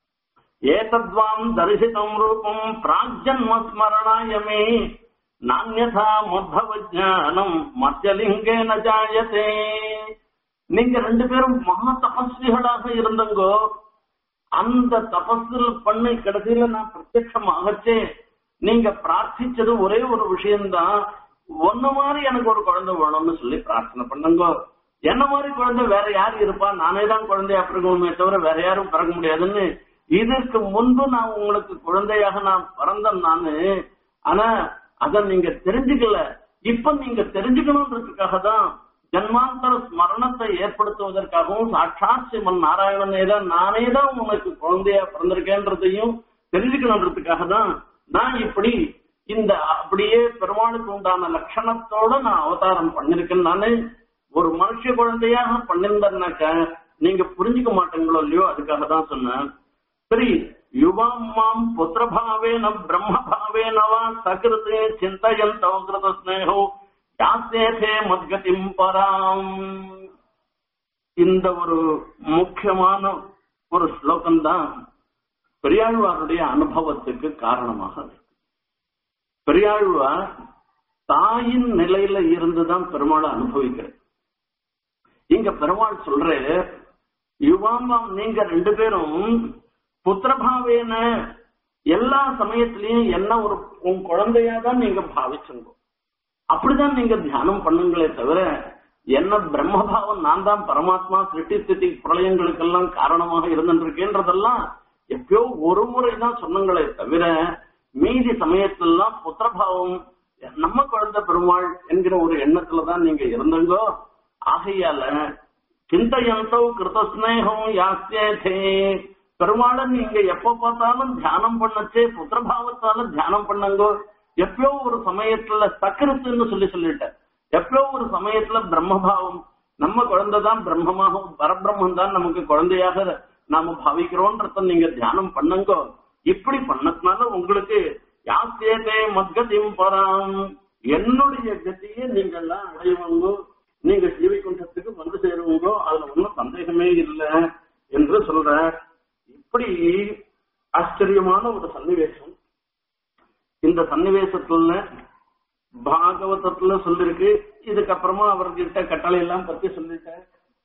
ஏதத்வாம் தரிசிதம் ரூபம் பிராஜன்ம ஸ்மரணாயமே நான்யதா மத்பவ ஜானம் மத்தியலிங்கே நஜாயதே நீங்க ரெண்டு பேரும் மகா தபஸ்விகளாக இருந்தங்கோ அந்த தபஸில் பண்ணி கடைசியில நான் பிரத்யட்சம் ஆகச்சே நீங்க பிரார்த்திச்சது ஒரே ஒரு விஷயம்தான் ஒன்னு மாதிரி எனக்கு ஒரு குழந்தை வேணும்னு சொல்லி பிரார்த்தனை பண்ணுங்க என்ன மாதிரி குழந்தை வேற யார் இருப்பா நானே தான் குழந்தையா பிறக்கணுமே தவிர வேற யாரும் பிறக்க முடியாதுன்னு இதற்கு முன்பு நான் உங்களுக்கு குழந்தையாக நான் பிறந்தேன் நானு ஆனா அத நீங்க தெரிஞ்சுக்கல இப்ப நீங்க தெரிஞ்சுக்கணுன்றதுக்காக தான் ஜன்மாந்தர ஸ்மரணத்தை ஏற்படுத்துவதற்காகவும் சாட்சாத் சிவன் நாராயணனே தான் நானே தான் உனக்கு குழந்தையா பிறந்திருக்கேன்றதையும் தெரிஞ்சுக்கணுன்றதுக்காக தான் நான் இப்படி இந்த அப்படியே பெருமாளுக்கு உண்டான லட்சணத்தோட நான் அவதாரம் பண்ணிருக்கேன் நானு ஒரு மனுஷ குழந்தையாக பண்ணிருந்தேன்னாக்க நீங்க புரிஞ்சுக்க மாட்டீங்களோ இல்லையோ அதுக்காக தான் சொன்னேன் சரி யுவாம் மாம் புத்திரபாவேன பிரம்மபாவேன வா சகிருத்தே சிந்தயந்தோ கிருத ஸ்னேகோ யாசேதே மத்கதிம் பராம் இந்த ஒரு முக்கியமான ஒரு ஸ்லோகம் தான் பெரியாழ்வாருடைய அனுபவத்துக்கு காரணமாக இருக்கு பெரியாழ்வார் தாயின் நிலையில இருந்துதான் பெருமாளை அனுபவிக்கிறது இங்க பெருமாள் சொல்ற யுவாமாம் நீங்க ரெண்டு பேரும் புத்திரபாவேன எல்லா சமயத்திலையும் என்ன ஒரு உன் குழந்தையா தான் நீங்க பாவிச்சுங்க அப்படிதான் நீங்க தியானம் பண்ணுங்களே தவிர என்ன பிரம்மபாவம் நான் தான் பரமாத்மா சிருஷ்டி ஸ்திதி பிரளயங்களுக்கெல்லாம் காரணமாக இருந்துருக்கேன்றதெல்லாம் எப்பயோ ஒரு முறை தான் சொன்னங்களே தவிர மீதி சமயத்திலாம் புத்திரபாவம் நம்ம குழந்தை பெருமாள் என்கிற ஒரு எண்ணத்துலதான் நீங்க இருந்தங்கோ ஆகையால சிந்தையந்தோ கிருதஸ்னேகம் யாசியதே பெருமாளை நீங்க எப்ப பார்த்தாலும் தியானம் பண்ணச்சே புத்திரபாவத்தால தியானம் பண்ணுங்கோ எப்பயோ ஒரு சமயத்துல சக்கரத்துன்னு சொல்லி சொல்லிட்டேன் எப்பயோ ஒரு சமயத்துல பிரம்மபாவம் நம்ம குழந்தை தான் பிரம்மமாக பரபிரம்மம் தான் நமக்கு குழந்தையாக நாம பாவிக்கிறோன்றத நீங்க தியானம் பண்ணுங்கோ இப்படி பண்ணதுனால உங்களுக்கு யாசியதே மத்கதிம் பராம் என்னுடைய கதியை நீங்க எல்லாம் அடைவங்கோ நீங்க ஜீவிக்குண்டத்துக்கு வந்து சேருவீங்கோ அதுல ஒன்றும் சந்தேகமே இல்லை என்று சொல்ற இப்படி ஆச்சரியமான ஒரு சன்னிவேசம் இந்த சன்னிவேசத்துல பாகவதத்துல சொல்லிருக்கு இதுக்கப்புறமா அவர்கிட்ட கட்டளை எல்லாம் பத்தி சொல்லிட்டேன்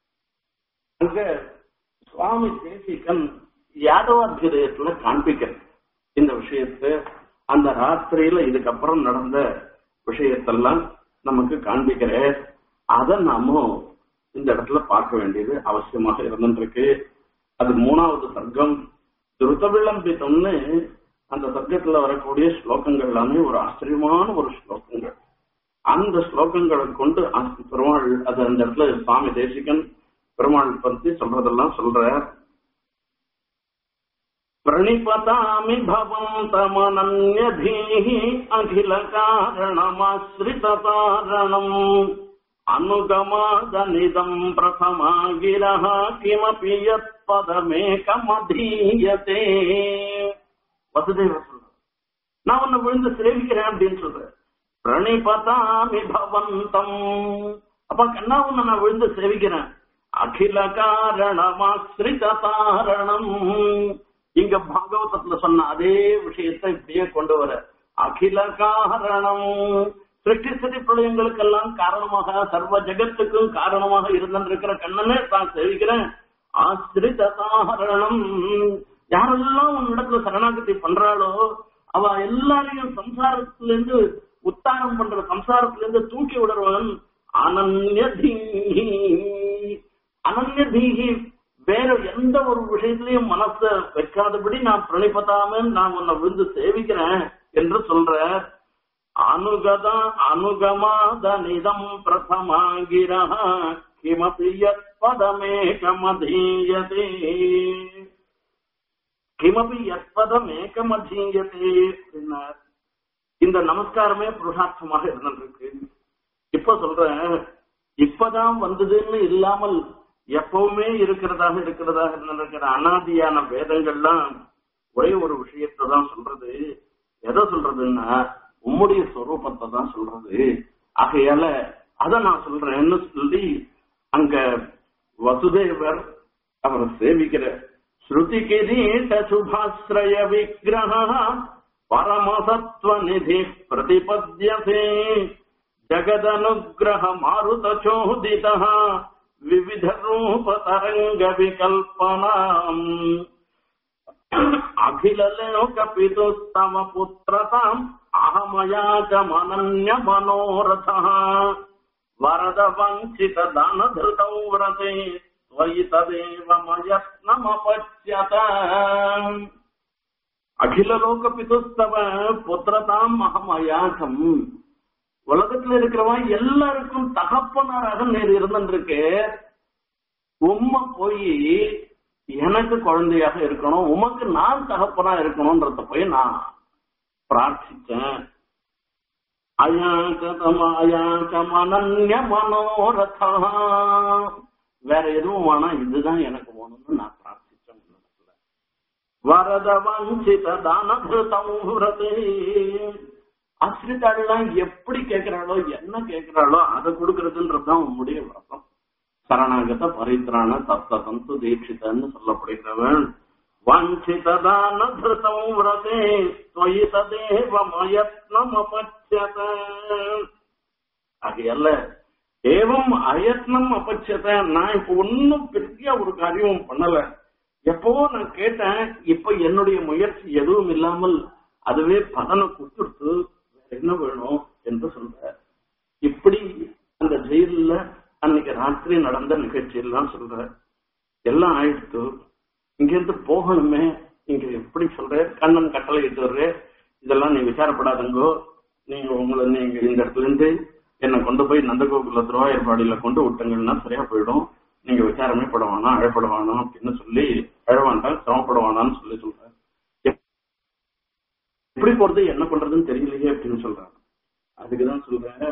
அங்க சுவாமி தேசிகன் யாதவாத்தியதயத்துல காண்பிக்கிறது இந்த விஷயத்தை அந்த ராத்திரியில இதுக்கப்புறம் நடந்த விஷயத்தெல்லாம் நமக்கு காண்பிக்கிற அதை நாம இந்த இடத்துல பார்க்க வேண்டியது அவசியமாக இருந்துருக்கு அது மூணாவது சர்க்கம் திருத்த விளம்பித்தம்னு அந்த சர்க்கத்துல வரக்கூடிய ஸ்லோகங்கள் எல்லாமே ஒரு ஆச்சரியமான ஒரு ஸ்லோகங்கள் அந்த ஸ்லோகங்களை கொண்டு பெருமாள் அது அந்த இடத்துல சுவாமி தேசிகன் பெருமாள் பத்தி சொல்றதெல்லாம் சொல்ற प्रणिपतामि भवन्तमनन्यधीः अखिलकारणमाश्रिततारणम् அனுகமாதனிதம் பிரதமா கிரஹ கிமபி யத் பதமேகமதீயதே வசுதேவர் சொல்ற நான் உன்னை விழுந்து சேவிக்கிறேன் அப்படின்னு சொல்றேன் பிரணிபதாமி பவந்தம் அப்ப கண்ணா உன்னை நான் விழுந்து சேவிக்கிறேன் அகில காரணமாஸ்ரித காரணம் இங்க பாகவதத்துல சொன்ன அதே விஷயத்தை இப்படியே கொண்டு வர அகில காரணம் சிருஷ்டி ஸ்திதி பிரளயங்களுக்கெல்லாம் காரணமாக சர்வ ஜெகத்துக்கும் காரணமாக இருந்திருக்கிற கண்ணனே தான் சேவிக்கிறேன் ஆசிரித காரணம் யாரெல்லாம் உன்னிடத்துல சரணாகதி பண்றாளோ அவ எல்லாரையும் சம்சாரத்திலிருந்து உத்தாரம் பண்ற சம்சாரத்திலிருந்து தூக்கி விடுறவன் அனன்ய தீஹி அனன்ய தீஹி வேற எந்த ஒரு விஷயத்திலையும் மனச வைக்காதபடி நான் பிரணிபதாமன் நான் உன்னை விழுந்து சேவிக்கிறேன் என்று சொல்ற அனுகதா அனுகமாதனிதம் பிரதமாகிரா கிமபி யத் பதமேகமதீயதே கிமபி யற்பதமேகமதீயதே அப்படின்னார் இந்த நமஸ்காரமே புருஷார்த்தமாக இருந்திருக்கு இப்ப சொல்றேன் இப்பதான் வந்ததுன்னு இல்லாமல் எப்பவுமே இருக்கிறதாக இருக்கிறதாக இருந்திருக்கிற அனாதியான வேதங்கள்லாம் ஒரே ஒரு விஷயத்தை தான் சொல்றது எதை சொல்றதுன்னா உம்முடைய ஸ்வரூபத்தை தான் சொல்றது ஆகையால அத நான் சொல்றேன்னு சொல்லி அங்க வசுதேவர் அவரை சேவிக்கிற ஸ்ருதி கிரீட சுபாஸ்ரய விக்கிரக பரமசத்வ நிதி பிரதிபத்யசே ஜகதனுகிரக மாருத சோதித விவித ரூப தரங்க விகல்பனாம் அகில லோக பிதுஸ்தம புத்திரதாம் அகமயாச்சமனன்ய மனோரத வரத வஞ்சித தனதிருதௌ விரதே त्वयि तदेव मयत्नमपच्यत அகிலலோக பிதுஸ்தவ புத்திரதாம் அகமயாசம் உலகத்துல இருக்கிறவன் எல்லாருக்கும் தகப்பனாராக நேர் இருந்திருக்கு உம்மை போய் எனக்கு குழந்தையாக இருக்கணும் உமக்கு நான் தகப்பனா இருக்கணும்ன்றத போய் நான் பிரார்த்திச்சேன் அயாச்சமனன்ய மனோரதா வேற எதுவும் வேணாம் இதுதான் எனக்கு வேணும்னு நான் பிரார்த்திச்சேன் உன்னிடத்துல. வரத வஞ்சித தானகிருதே ஆசிரித்தாள்லாம் எப்படி கேட்கிறாளோ என்ன கேட்கிறாளோ அதை கொடுக்கறதுன்றதுதான் உன்னுடைய விரதம் சரணாகத பரித்ராண தப்த தந்து தீட்சிதன்னு சொல்லப்படுகிறவன் வாஞ்சிததான திருத்தம் விரதே தொயி ததேவ மயத்னம் அபட்சத ஆகையல்ல ஏவம் அயத்னம் அபட்சத நான் இப்ப ஒன்னும் பெரிய ஒரு காரியமும் பண்ணல எப்போ நான் கேட்டேன் இப்ப என்னுடைய முயற்சி எதுவும் இல்லாமல் அதுவே பலனை கொடுத்துடுத்து வேற என்ன வேணும் என்று சொல்ற இப்படி அந்த ஜெயில அன்னைக்கு ராத்திரி நடந்த நிகழ்ச்சியெல்லாம் சொல்ற எல்லாம் ஆயிடுத்து இங்க இருந்து போகணுமே இங்க எப்படி சொல்ற கண்ணன் கட்டளை இட்டு வர்ற இதெல்லாம் நீ விசாரப்படாதங்கோ நீங்க உங்களை நீங்க இந்த இடத்துல இருந்து என்னை கொண்டு போய் நந்தகோகுல திருவாயூர்பாடியில கொண்டு விட்டங்கன்னா சரியா போயிடும் நீங்க விசாரமே பட வேணாம் அழப்பட வேணாம் அப்படின்னு சொல்லி அழ வேண்டாம் சிரமப்பட வேணாம்னு சொல்லி சொல்ற எப்படி போறது என்ன பண்றதுன்னு தெரியலையே அப்படின்னு சொல்றாங்க அதுக்குதான் சொல்றேன்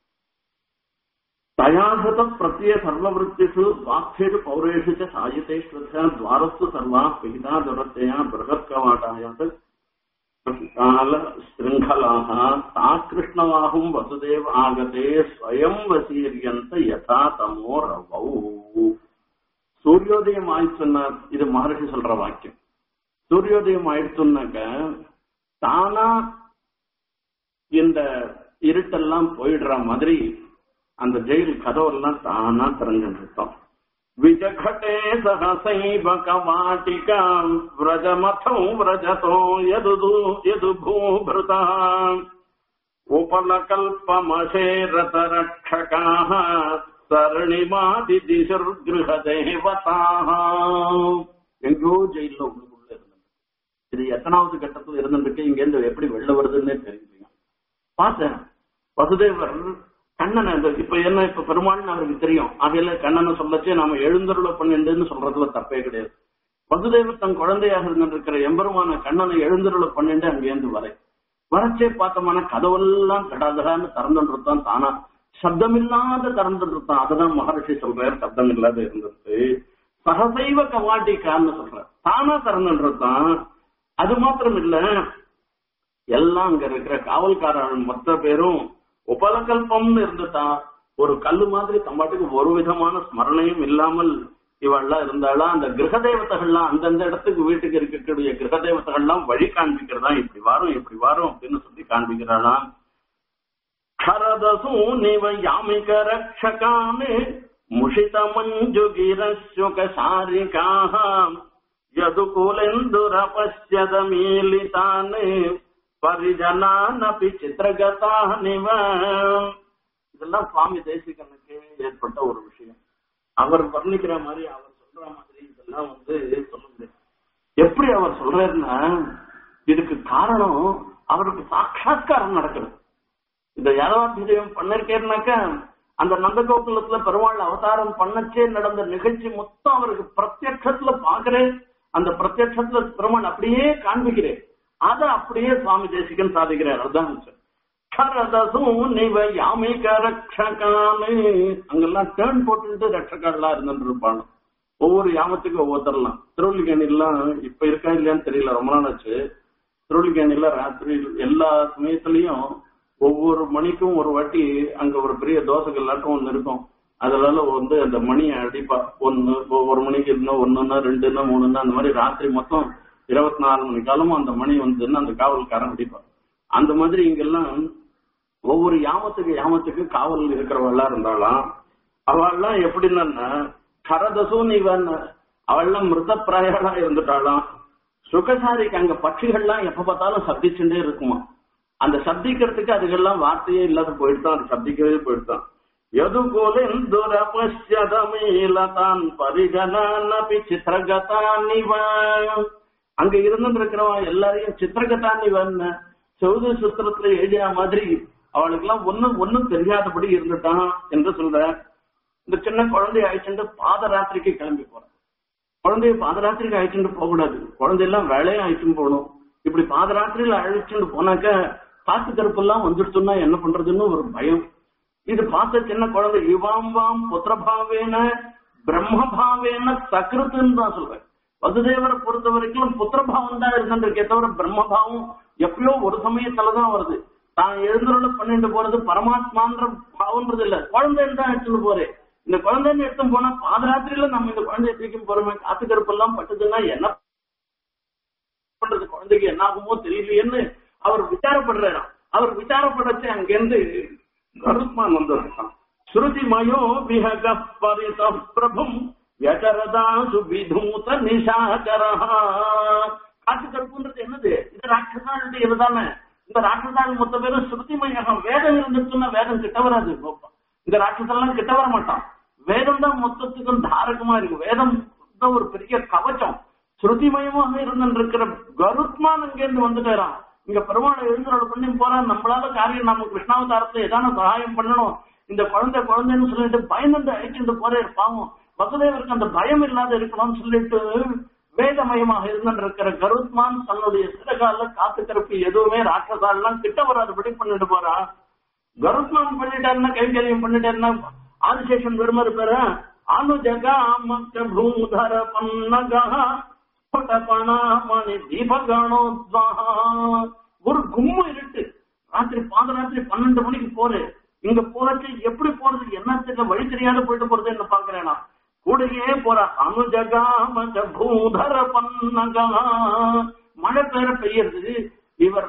தயாசத பிரத்ய சர்வவருத்திஷு வாக்கியேஷு பௌரேஷு ச சாயிதேஷ்வத துவாரஸ்து சர்வா பிகிதா துரத்தையா பிரகத்கவாட்டாயாத் கால ஸ்ருங்கலாக தா கிருஷ்ணவாகும் வசுதேவ ஆகதே ஸ்வயம் வசீரியந்த யதா தமோ ரவௌ சூரியோதயம் ஆயிடுச்சுன்னா இது மகர்ஷி சொல்ற வாக்கியம் சூரியோதயம் ஆயிடுச்சுன்னாக்க தானா இந்த இருட்டெல்லாம் போயிடுற மாதிரி அந்த ஜெயில் கதவெல்லாம் தானா திறந்துருத்தோம் விஜகட்டே சகசைவ கவாட்டிகாம் விரஜமதோ விரஜதோ யது யது பூபிருதா உபலகல்பமசேரத ரட்சகாः சரணிமாதி திசுர்கிருஹ தேவதாः எங்கோ ஜெயில உள்ளுக்குள்ள இருந்தது இது எத்தனாவது கட்டத்துல இருந்துட்டு இங்க இருந்து எப்படி வெளில வருதுன்னே தெரியல பார்த்தேன் வசுதேவர் கண்ணனை இந்த- இப்ப என்ன இப்ப பெருமாள்னு அவருக்கு தெரியும் அவையில கண்ணனை சொல்லச்சே நாம எழுந்தருள பண்ணிண்டுன்னு சொல்றதுல தப்பே கிடையாது வசுதேவர் தன் குழந்தையாக இருந்திருக்கிற எம்பெருமான கண்ணனை எழுந்தருள பண்ணிண்டு அங்கேருந்து வரை வரச்சே பார்த்தோம்னா கதவெல்லாம் கடாதடான்னு திறந்துன்றதுதான் தானா சப்தமில்லாத திறந்துருத்தான் அதுதான் மகர்ஷி சொல்றார் சப்தம் இல்லாத இருந்தது சகசைவ கவாட்டிக்கான்னு சொல்ற தானா திறந்துருத்தான் அது மாத்திரம் இல்ல எல்லாம் அங்க இருக்கிற காவல்காரர்கள் மொத்த பேரும் உபலகல்பம்னு இருந்துட்டான் ஒரு கல்லு மாதிரி தம்பாட்டுக்கு ஒரு விதமான ஸ்மரணையும் இல்லாமல் இவெல்லாம் இருந்தாலும் அந்த கிரக தேவதைகள்லாம் அந்தந்த இடத்துக்கு வீட்டுக்கு இருக்கக்கூடிய கிரக தேவதைகள்லாம் வழி காண்பிக்கிறதா இப்படி வரும் இப்படி வரும் அப்படின்னு சொல்லி காண்பிக்கிறாளாம் खरदसू निव यामिक रक्षकान् मुषित मञ्जुगिर शुकशारिकाः यदुकुलेन्दुरपश्यद मीलितान् परिजनानपि चित्रगतानिव இதெல்லாம் சுவாமி தேசிகனுக்கு ஏற்பட்ட ஒரு விஷயம் அவர் வர்ணிக்கிற மாதிரி அவர் சொல்ற மாதிரி இதெல்லாம் வந்து சொல்ல முடியாது எப்படி அவர் சொல்றாருன்னா இதுக்கு காரணம் அவருக்கு சாட்சாத்காரம் நடக்கிறது இந்த யாதவாபிஷேகம் பண்ணிருக்கேன்னாக்கா அந்த நந்தகோகுலத்துல பெருமாள் அவதாரம் பண்ணச்சே நடந்த நிகழ்ச்சி மொத்தம் அவருக்கு பிரத்யட்சத்துல பாக்குறேன் அந்த பிரத்யட்சத்துல பெருமாள் அப்படியே காண்பிக்கிறேன் அதை அப்படியே சுவாமி தேசிகன் சாதிக்கிறார் அதுதான் கரதசும் நிவ யாமிக ரட்சகானு அங்கெல்லாம் டேர்ன் போட்டுட்டு ரட்சகாலாம் இருந்துட்டு இருப்பாங்க ஒவ்வொரு யாமத்துக்கும் ஒவ்வொருத்தரலாம் திருவள்ளிக்கேணிலாம் இப்ப இருக்கா இல்லையான்னு தெரியல ரொம்ப நாள் ஆச்சு திருவள்ளிக்கேணில ராத்திரி எல்லா சமயத்திலையும் ஒவ்வொரு மணிக்கும் ஒரு வாட்டி அங்க ஒரு பெரிய தோசைகள் எல்லாருக்கும் ஒண்ணு இருக்கும் அதனால வந்து அந்த மணியை அடிப்பா ஒன்னு ஒரு மணிக்கு இருந்தா ஒண்ணுன்னா ரெண்டுன்னா மூணுன்னா அந்த மாதிரி ராத்திரி மொத்தம் இருபத்தி நாலு மணி காலமும் அந்த மணி வந்துன்னு அந்த காவல்காரன் அடிப்பா அந்த மாதிரி இங்கெல்லாம் ஒவ்வொரு யாமத்துக்கு யாமத்துக்கு காவல் இருக்கிறவெல்லாம் இருந்தாலாம் அவள்லாம் எப்படின்னா கரதசும் இவன் அவள்லாம் மிருத பிராயலா இருந்துட்டாளாம் சுகசாரிக்கு அங்க பட்சிகள்லாம் எப்ப பார்த்தாலும் சப்திச்சுட்டே இருக்குமா அந்த சப்திக்கிறதுக்கு அதுக்கெல்லாம் வார்த்தையே இல்லாத போயிட்டுதான் அது சப்திக்கவே போயிட்டுதான் எதுகோலெந்துரபஷ்யதமீலதான் பரிஜனானபி சித்திரகதானிவ அங்க இருந்து இருக்கிறவன் எல்லாரையும் சித்திரகதானிவன் செவுது சுத்திரத்துல எழுதின மாதிரி அவளுக்கு எல்லாம் ஒண்ணும் ஒண்ணும் தெரியாதபடி இருந்துட்டான் என்று சொல்ற இந்த சின்ன குழந்தைய அழைச்சிட்டு பாதராத்திரிக்கு கிளம்பி போறான் குழந்தைய பாதராத்திரிக்கு அழைச்சிட்டு போக கூடாது குழந்தையெல்லாம் வேலையும் அழைச்சிட்டு போகணும் இப்படி பாதராத்திரியில அழைச்சிட்டு போனாக்க காத்து கருப்பு எல்லாம் வந்துடுச்சுன்னா என்ன பண்றதுன்னு ஒரு பயம் இது பார்த்த சின்ன குழந்தை இவாம்பாம் புத்திரபாவேன பிரம்மபாவேன சக்ருத்துன்னு தான் சொல்றேன் வசுதேவரை பொறுத்த வரைக்கும் புத்திரபாவம் தான் இருந்திருக்கே தவிர பிரம்மபாவம் எப்பயோ ஒரு சமயத்துலதான் வருது தான் எழுந்துள்ள பண்ணிட்டு போறது பரமாத்மான்ற பாவம்ன்றது இல்ல குழந்தைன்னு தான் எடுத்துட்டு போறேன் இந்த குழந்தைன்னு எடுத்து போனா பாதராத்திரியில நம்ம இந்த குழந்தைய தூக்கி போறோமே காத்து கருப்பு எல்லாம் பட்டுதுன்னா என்ன பண்றது குழந்தைக்கு என்ன ஆகுமோ தெரியலையேன்னு அவர் விசாரப்படுறாராம் அவர் விசாரப்படச்சு அங்கிருந்து கருத்மான் வந்திருக்கான் ஸ்ருதி மயோ விஹக பரித பிரபும் யகரதா சுபிதூத நிஷாகரா காட்டு கருப்புன்றது என்னது இது ராட்சசாளுடைய இதுதானே இந்த ராட்சசால் மொத்த பேரும் ஸ்ருதி மயம் வேதம் இருந்துச்சுன்னா வேதம் கிட்ட வராது இந்த ராட்சசெல்லாம் கிட்ட வர மாட்டான் வேதம் தான் மொத்தத்துக்கும் தாரகமா இருக்கு வேதம் தான் ஒரு பெரிய கவச்சம் ஸ்ருதிமயமாக இருந்திருக்கிற கருத்மான் இங்கிருந்து வந்துட்டாராம் இங்க பெருமாளை எழுந்தரோட பண்ணி போறான் நம்மளால காரியம் நம்ம கிருஷ்ணாவதாரத்துல ஏதான சகாயம் பண்ணணும் இந்த குழந்தை குழந்தைன்னு சொல்லிட்டு பயந்துட்டு அழைச்சிட்டு போறே பாவம் வசுதேவருக்கு அந்த பயம் இல்லாத இருக்கணும்னு சொல்லிட்டு வேதமயமாக இருந்திருக்கிற கருத்மான் தன்னுடைய சிறகால காத்து கருப்பு எதுவுமே ராட்சசாலாம் கிட்ட வராதபடி பண்ணிட்டு போறா கருத்மான் பண்ணிட்டாருன்னா கைங்கரியம் பண்ணிட்டாருன்னா ஆதிசேஷன் வெறும இருப்பார அனுஜகாமக்க பூதர பன்னகா பணாமணி தீபகணோத்வாகா ஒரு கும்மு இருட்டு ராத்திரி பாதராத்திரி பன்னெண்டு மணிக்கு போறேன் இங்க போறச்சு எப்படி போறது என்ன தெரியல வழி தெரியாத போயிட்டு போறது என்ன பாக்குறேனா கூடயே போற அனுஜகாமக பூதர பன்னகா மழை பெயர பெய்யறது இவர்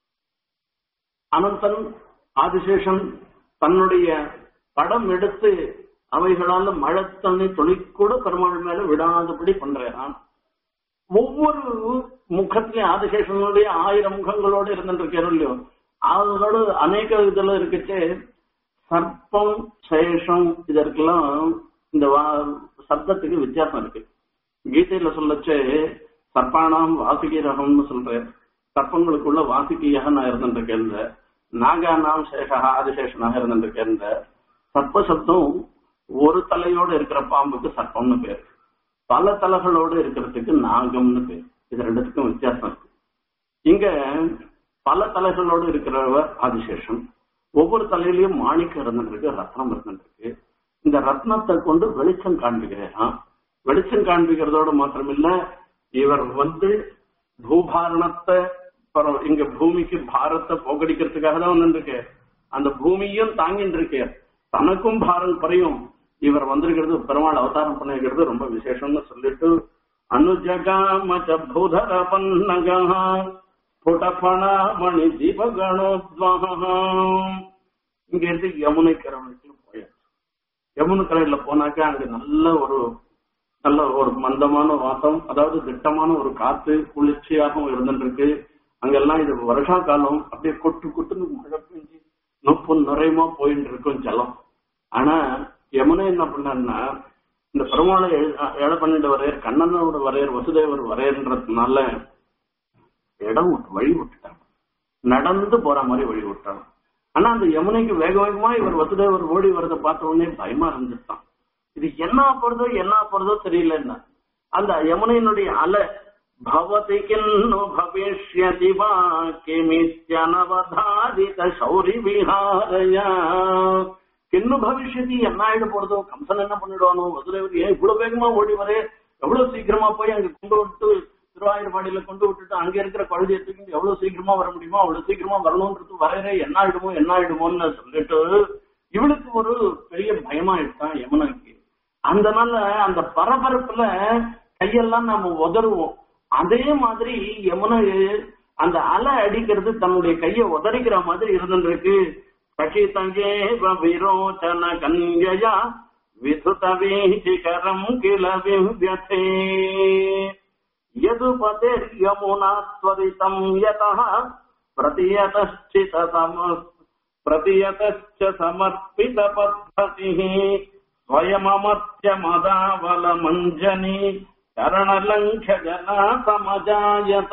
அனந்தன் ஆதிசேஷன் தன்னுடைய படம் எடுத்து அவைகளால மழை தண்ணி துளிக்கூட பெருமாள் மேல விடாதபடி பண்றான் ஒவ்வொரு முகத்திலையும் ஆதிசேஷனுடைய ஆயிரம் முகங்களோட இருந்துட்டு இல்லையோ அதோட அநேக இதுல இருக்குச்சு சர்ப்பம் சேஷம் இதற்கெல்லாம் இந்த சப்தத்துக்கு வித்தியாசம் இருக்கு கீதையில சொல்லச்சு சர்ப்பானாம் வாசுகி ரகம்னு சொல்றேன் சர்ப்பங்களுக்குள்ள வாசுகியாக நான் இருந்துருக்கேன் நாகானாம் சேஷா ஆதிசேஷனாக இருந்துருக்கேன் சர்ப்ப சப்தம் ஒரு தலையோட இருக்கிற பாம்புக்கு சர்ப்பம்னு பேர் பல தலைகளோடு இருக்கிறதுக்கு நாகம்னு பேர் இது ரெண்டுத்துக்கும் வித்தியாசம் இருக்கு இங்க பல தலைகளோடு இருக்கிறவர் ஆதிசேஷன் ஒவ்வொரு தலையிலயும் மாணிக்கம் இருந்துருக்கு ரத்னம் இருந்துருக்கு இந்த ரத்னத்தை கொண்டு வெளிச்சம் காண்பிக்கிறான் வெளிச்சம் காண்பிக்கிறதோட மாத்திரமில்ல இவர் வந்து பூபாரணத்தை பர- இங்க பூமிக்கு பாரத்தை போக்கடிக்கிறதுக்காக தான் வந்துருக்கு அந்த பூமியும் தாங்கிட்டு இருக்கு தனக்கும் பாரம் குறையும் இவர் வந்திருக்கிறது பெருமாள் அவதாரம் பண்ணிருக்கிறது ரொம்ப விசேஷம்னு சொல்லிட்டு அனுஜகாமச்ச பூதர பன்னகா ஸ்புடபணாமணி தீபகணோத்வகம் இங்க இருந்து யமுனை கரவணைக்கு போயாச்சு யமுனை கரையில போனாக்கா அங்க நல்ல ஒரு நல்ல ஒரு மந்தமான வாசம் அதாவது திட்டமான ஒரு காத்து குளிர்ச்சியாகவும் இருந்துருக்கு அங்கெல்லாம் இது வருஷா காலம் அப்படியே கொட்டு கொட்டுன்னு மழை பெஞ்சு நொப்பு நிறையமா போயிட்டு இருக்கும் ஜலம் ஆனா யமுனை என்ன பண்ணாருன்னா இந்த பெருமாளை எழ பண்ணிட்டு வரையர் கண்ணனோட வரையர் வசுதேவர் வரையர்ன்றதுனால இடம் விட்டு வழி விட்டுட்டாங்க நடந்து போற மாதிரி வழி விட்டாங்க ஆனா அந்த யமுனைக்கு வேக வேகமா இவர் வசுதேவர் ஓடி வரதை பார்த்த உடனே பயமா இருந்துட்டான் இது என்ன போறதோ என்ன போறதோ தெரியலன்னா அந்த யமுனையினுடைய அலை பவதி கிண்ணு பவிஷ்யதி வா கிமித்யனவதாரித சௌரி விஹாரயா கிண்ணு பவிஷ்யதி என்ன ஆயிட போறதோ கம்சன் என்ன பண்ணிடுவானோ வசுதேவர் ஏன் இவ்வளவு வேகமா ஓடி வரே எவ்வளவு சீக்கிரமா போய் அங்க கொண்டு விட்டு திருவாயூர்பாடியில கொண்டு விட்டுட்டு அங்க இருக்கிற குழந்தைய தூக்கிட்டு எவ்வளவு சீக்கிரமா வர முடியுமோ அவ்வளவு சீக்கிரமா வரணும்ன்றது வரையறே என்ன ஆயிடுமோ என்ன ஆயிடுமோன்னு சொல்லிட்டு இவளுக்கு ஒரு பெரிய பயமா எடுத்தான் யமுனைக்கு அந்த நாள்ல அந்த பரபரப்புல கையெல்லாம் நாம உதறுவோம் அதே மாதிரி யமுனை அந்த அலை அடிக்கிறது தன்னுடைய கையை உதறிக்கிற மாதிரி இருந்துருக்கு கஷிதங்கே விரோச்சன கன்யயா விசுத வீச்சிகரம் கிள விவ்யதே यदुपतिर्यमुना त्वरितम् यतः प्रतियतश्चित प्रतियतश्च समर्पितपद्धतिः स्वयममर्त्य मदावलमञ्जनी चरणलङ्घ्यजना समजायत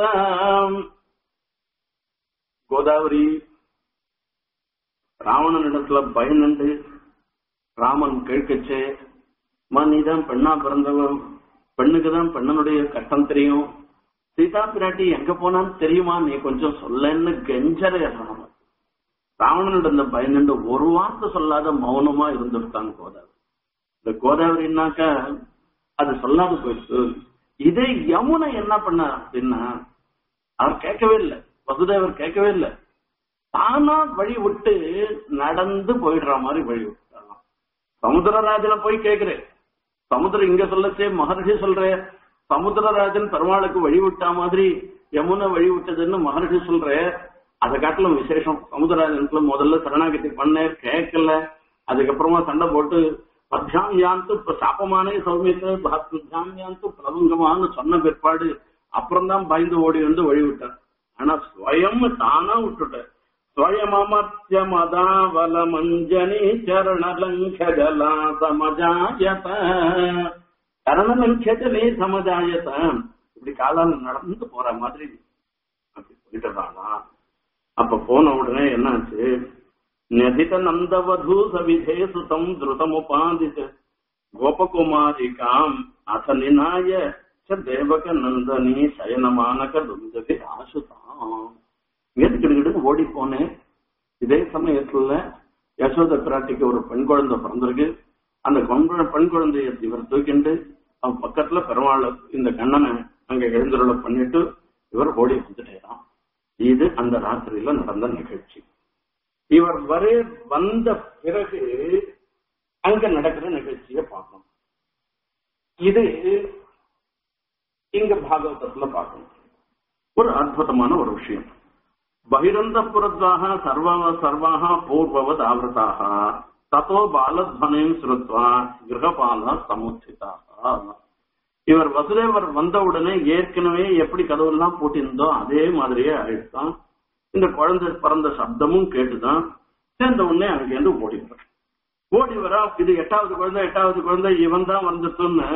கோதாவரி ராவணனிடத்துல பயந்துண்டு ராமன் கேட்கச்சே மா நீதான் பெண்ணா பிறந்தவன் பெண்ணுக்கு தான் பெண்ணனுடைய கஷ்டம் தெரியும் சீதா பிராட்டி எங்க போனான்னு தெரியுமா நீ கொஞ்சம் சொல்லன்னு கெஞ்சற ராமன் ராவணனிடம் இந்த பயந்துண்டு ஒரு வார்த்தை சொல்லாத மௌனமா இருந்துட்டாங்க கோதாவரி இந்த கோதாவரினாக்க அது சொல்லாத போயிடுச்சு இதே யமுனை என்ன பண்ண அப்படின்னா அவர் கேட்கவே இல்லை வசுதேவர் கேட்கவே இல்லை தானா வழி விட்டு நடந்து போயிடுற மாதிரி வழி விட்டாங்க சமுத்திரராஜனை போய் கேக்குறேன் சமுத்திரம் இங்க சொல்லச்சே மகர்ஷி சொல்ற சமுத்திரராஜன் பெருமாளுக்கு வழி விட்டா மாதிரி யமுனை வழி விட்டதுன்னு மகர்ஷி சொல்ற அதை காட்டிலும் விசேஷம் சமுத்திரராஜனுக்குள்ள முதல்ல சரணாகதி பண்ண கேட்கல அதுக்கப்புறமா சண்டை போட்டு பத்யாம் யாந்து இப்ப சாப்பமானே சௌமியத்தை பத்யாம் யாந்து பிரபங்கமான்னு சொன்ன பிற்பாடு அப்புறம் தான் பயந்து ஓடி வந்து வழி விட்டார் ஆனா ஸ்வயம் தானா விட்டுட்டார் ஸ்வயமமர்த்திய மதாவல மஞ்சனி சரணலங்கஜலா சமஜாயத சரணலங்கஜலே சமஜாயத இப்படி காலால நடந்து போற மாதிரி அப்படி போயிட்டுறானா அப்ப போன உடனே என்னாச்சு நதித நந்தவது சவிதே சுதம் திருதமுபாதிත கோபகுமாரிகாம் அத நினாய ச தேவக நந்தனி சயனமானக துந்ததி ஆசுதாம் இங்கிருந்து கிடுகிடுன்னு ஓடி போனேன் இதே சமயத்துல யசோத பிராட்டிக்கு ஒரு பெண் குழந்தை பிறந்திருக்கு அந்த பெண் குழ- பெண் குழந்தைய இவர் தூக்கிண்டு அவன் பக்கத்துல பெருமாள் இந்த கண்ணனை அங்க எழுந்துருள பண்ணிட்டு இவர் ஓடி வந்துட்டேராம் இது அந்த ராத்திரியில நடந்த நிகழ்ச்சி இவர் வர வந்த பிறகு அங்க நடக்கிற நிகழ்ச்சியை பார்க்கணும் இது இங்க பாகவதத்துல பார்க்கணும் ஒரு அற்புதமான ஒரு விஷயம் பகிரந்தபுரத்வாக சர்வ சர்வாக பூர்வவத் ஆவృతాः ததோ பாலத்வனையும் ஸ்ருத்வா கிரகபால சமுச்சிதாக இவர் வசுதேவர் வந்த உடனே ஏற்கனவே எப்படி கதவெல்லாம் பூட்டியிருந்தோ அதே மாதிரியே ஆயிடுதான் இந்த குழந்தை பிறந்த சப்தமும் கேட்டுதான் சேர்ந்த உடனே அங்கேருந்து ஓடிடுறான் ஓடி வரா இது எட்டாவது குழந்தை எட்டாவது குழந்தை இவன் தான் வந்துட்டுன்னு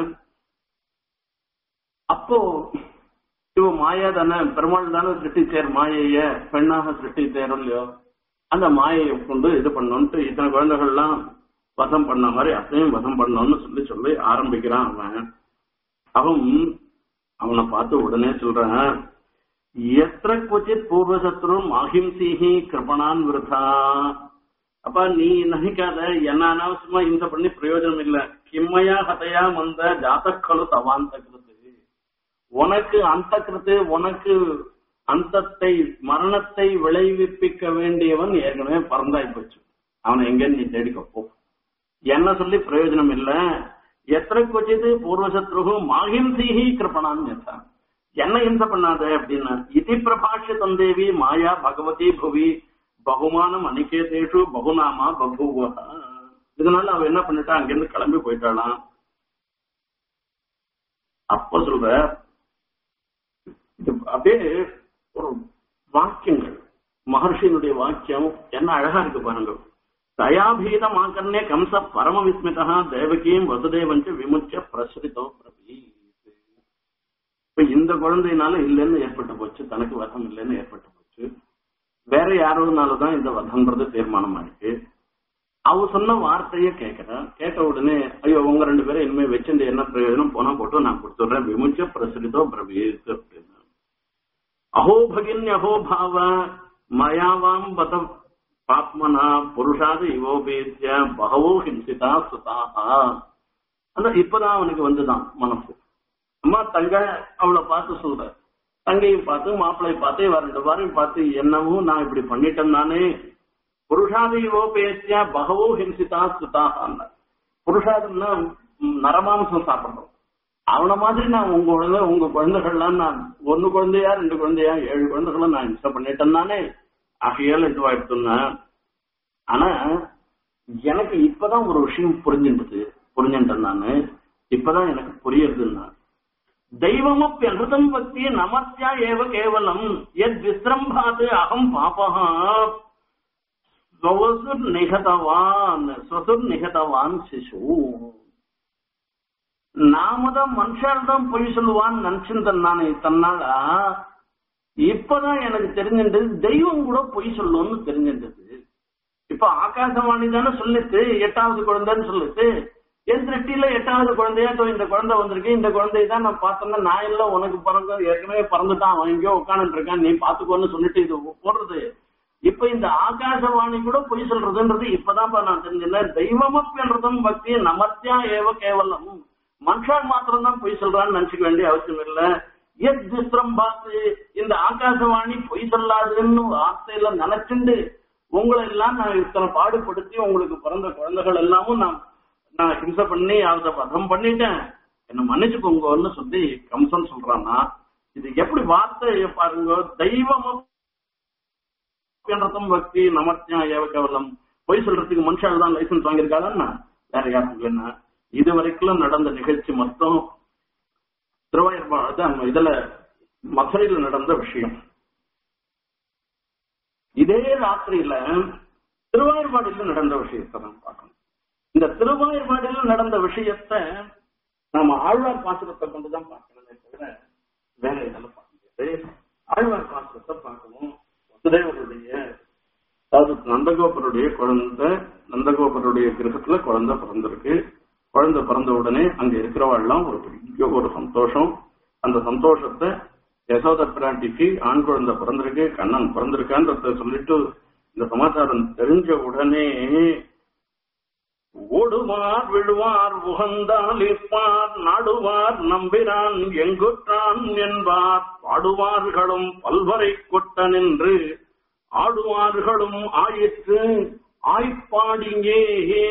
அப்போ இவ மாயா தானே பெருமாள் தானே சிருஷ்டிச்சார் மாயைய பெண்ணாக சிருஷ்டிச்சாரோ இல்லையோ அந்த மாயையை கொண்டு இது பண்ணணும்ட்டு இத்தனை குழந்தைகள்லாம் வசம் பண்ண மாதிரி அத்தையும் வசம் பண்ணணும்னு சொல்லி சொல்லி ஆரம்பிக்கிறான் அவன் அவன் அவனை பார்த்து உடனே சொல்றான் எத்திர கொச்சித் பூர்வசத்ரு அஹிம்சிஹி கிருபணான் விருதா அப்ப நீ நினைக்காத என்ன அனாவசியமா இந்த பண்ணி பிரயோஜனம் இல்ல கிம்மையா ஹதையா வந்த ஜாத்தக்களு தவாந்த கிருத்து உனக்கு அந்த கிருத்து உனக்கு அந்தத்தை மரணத்தை விளைவிப்பிக்க வேண்டியவன் ஏற்கனவே பறந்தாய் போச்சு அவனை எங்க நீ தேடிக்க போ என்ன சொல்லி பிரயோஜனம் இல்ல எத்தனை கொச்சிது பூர்வசத்ருகு மாஹிம்சிஹி கிருப்பணான்னு யதா. என்ன ஹிம்சை பண்ணாத அப்படின்னா இதி பிரபாஷ்ய தந்தேவி மாயா பகவதி புவி பகுமானம் அனிகேதேஷு பகுநாமா பபூவ இதனால அவ என்ன பண்ணிட்டா அங்கிருந்து கிளம்பி போயிட்டாளாம் அப்ப சொல்ற இது அப்படியே ஒரு வாக்கியங்கள் மகர்ஷியினுடைய வாக்கியம் என்ன அழகா இருக்கு பாருங்க தயாபீதமாக்கன்னே கம்ச பரம விஸ்மிதா தேவகியும் வசுதேவஞ்ச விமுச்ச பிரசுரித்தோ பிரபி இப்ப இந்த குழந்தையினால இல்லைன்னு ஏற்பட்டு போச்சு தனக்கு வதம் இல்லைன்னு ஏற்பட்டு போச்சு வேற யாரோனாலதான் இந்த வதம்ன்றது தீர்மானம் ஆயிடுச்சு அவ சொன்ன வார்த்தைய கேட்கிறேன் கேட்ட உடனே ஐயோ உங்க ரெண்டு பேரும் இனிமே வச்சிருந்து என்ன பிரயோஜனம் போனா போட்டு நான் கொடுத்துடுறேன் விமுச்ச பிரசுரித்தோ பிரபீத் அப்படின்னு அஹோ பகின் அஹோ பாவ மயாவாம் பத பாப்மனா புருஷாது இவோபேத்திய பகவோ ஹிம்சிதா சுதாஹா அந்த இப்பதான் அவனுக்கு வந்துதான் மனசு அம்மா தங்க அவளை பார்த்து சொல்ற தங்கையை பார்த்து மாப்பிளை பார்த்து இவ ரெண்டு வாரம் பார்த்து என்னமோ நான் இப்படி பண்ணிட்டேன் நானே புருஷாதிவோ பேசியா பகவோ ஹிம்சிதா சுதாஹான் புருஷாதுன்னா ம், நரமாம்சம் சாப்பிடுறோம் அவன மாதிரி நான் உங்க குழந்தை உங்க குழந்தைகள்லாம் நான் ஒன்னு குழந்தையா ரெண்டு குழந்தையா ஏழு குழந்தைகளை நான் ஹிம்சை பண்ணிட்டேன் நானே ஆகையால் இதுவாயிடுத்துன்னா ஆனா எனக்கு இப்பதான் ஒரு விஷயம் புரிஞ்சுட்டது புரிஞ்சுட்டேன் நானு இப்பதான் எனக்கு புரியுதுன்னா தெய்வமப்பி அனுதம் பக்தி நமஸ்யா ஏவ கேவலம் எத் விசிரம்பாது அகம் பாபகா ஸ்வசுர் நிகதவான் ஸ்வசுர் நிகதவான் சிசு நாம தான் மனுஷால் தான் பொய் சொல்லுவான்னு நினைச்சிருந்தேன் நானே தன்னால இப்பதான் எனக்கு தெரிஞ்சின்றது தெய்வம் கூட பொய் சொல்லும்னு தெரிஞ்சின்றது இப்ப ஆகாசவாணி தானே சொல்லிட்டு எட்டாவது குழந்தைன்னு சொல்லிட்டு என் திருஷ்டியில எட்டாவது குழந்தையா இதோ இந்த குழந்தை வந்திருக்கு இந்த குழந்தையை தான் நான் பார்த்தேன்னா நான் இல்ல உனக்கு பிறந்த ஏற்கனவே பிறந்துட்டான் அவன் எங்கேயோ உட்காந்துட்டு இருக்கான் நீ பாத்துக்கோன்னு சொல்லிட்டு இது போடுறது இப்ப இந்த ஆகாசவாணி கூட பொய் சொல்றதுன்றது இப்பதான் நான் தெரிஞ்சேன் தெய்வமப்பின்றதும் பக்தி நமத்தியா ஏவ கேவலம் மனுஷால் மாத்திரம் தான் பொய் சொல்றான்னு நினைச்சுக்க வேண்டிய அவசியம் இல்ல எத் திஸ்ரம் பார்த்து இந்த ஆகாசவாணி பொய் சொல்லாதுன்னு வார்த்தையில நினைச்சுண்டு உங்களை எல்லாம் நான் இத்தனை பாடுபடுத்தி உங்களுக்கு பிறந்த குழந்தைகள் எல்லாமும் நான் நான் ஹிம்சை பண்ணி அதை வதம் பண்ணிட்டேன் என்ன மன்னிச்சுக்கோங்கன்னு சொல்லி கம்சன் சொல்றான்னா இது எப்படி வார்த்தை பாருங்க தெய்வமும் என்றதும் பக்தி நமத்தியா ஏவ கேவலம் பொய் சொல்றதுக்கு மனுஷால் தான் லைசன்ஸ் வாங்கியிருக்காங்கன்னா வேற யாரும் இல்லைன்னா இது வரைக்கும் நடந்த நிகழ்ச்சி மொத்தம் திருவாயூர் இதுல மதுரையில் நடந்த விஷயம் இதே ராத்திரியில திருவாயூர்பாடியில் நடந்த விஷயத்தை நம்ம பார்க்கணும் இந்த திருவாயூர்பாடியில் நடந்த விஷயத்த நாம ஆழ்வார் பாசுரத்தை கொண்டுதான் பார்க்கணுமே தவிர வேற இதெல்லாம் பார்க்க முடியாது ஆழ்வார் பாசுரத்தை பார்க்கணும் வசுதேவருடைய அதாவது நந்தகோபருடைய குழந்தை நந்தகோபருடைய கிரகத்துல குழந்தை பிறந்திருக்கு குழந்தை பிறந்த உடனே அங்க இருக்கிறவாள்லாம் ஒரு பெரிய ஒரு சந்தோஷம் அந்த சந்தோஷத்தை யசோத பிராட்டிக்கு ஆண் குழந்தை பிறந்திருக்கு கண்ணன் பிறந்திருக்கான்றத சொல்லிட்டு இந்த சமாச்சாரம் தெரிஞ்ச உடனே ஓடுவார் விழுவார் உகந்தால் இருப்பார் நாடுவார் நம்பினான் எங்குற்றான் என்பார் பாடுவார்களும் பல்வரை கொட்ட நின்று ஆடுவார்களும் ஆயிற்று ஆய்ப்பாடிங்கே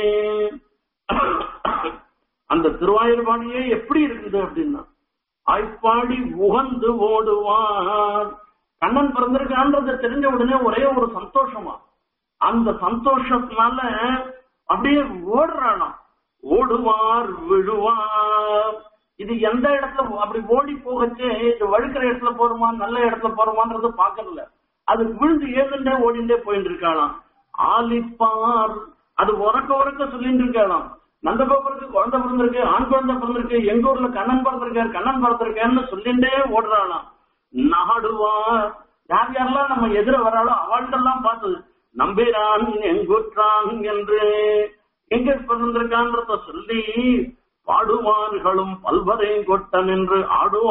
அந்த திருவாயூர்பாடியே எப்படி இருக்குது அப்படின்னா ஆய்ப்பாடி உகந்து ஓடுவார் கண்ணன் பிறந்திருக்கான்றத தெரிஞ்ச உடனே ஒரே ஒரு சந்தோஷமா அந்த சந்தோஷத்தினால அப்படியே ஓடுறானாம் ஓடுவார் விழுவார் இது எந்த இடத்துல அப்படி ஓடி போகச்சே இது வழுக்கிற இடத்துல போறோமா நல்ல இடத்துல போறோமான்றது பாக்கல அது விழுந்து ஏழுண்டே ஓடிண்டே போயிட்டு இருக்காளாம் ஆலிப்பார் அது உறக்க உறக்க சொல்லிட்டு இருக்காளாம் நந்தகோபுரத்துக்கு குழந்தை பிறந்திருக்கு ஆண் குழந்தை பிறந்திருக்கு எங்க ஊர்ல கண்ணன் பிறந்திருக்காரு கண்ணன் பிறந்திருக்காருன்னு சொல்லிண்டே ஓடுறாளாம் நாடுவார் யார் யாரெல்லாம் நம்ம எதிர வராளோ அவள்கிட்டெல்லாம் பார்த்து நம்பிரான் எங்குற்றான் என்று எங்க பிறந்திருக்கான்றத சொல்லி பாடுவார்களும் பல்வரை கொட்டன் என்று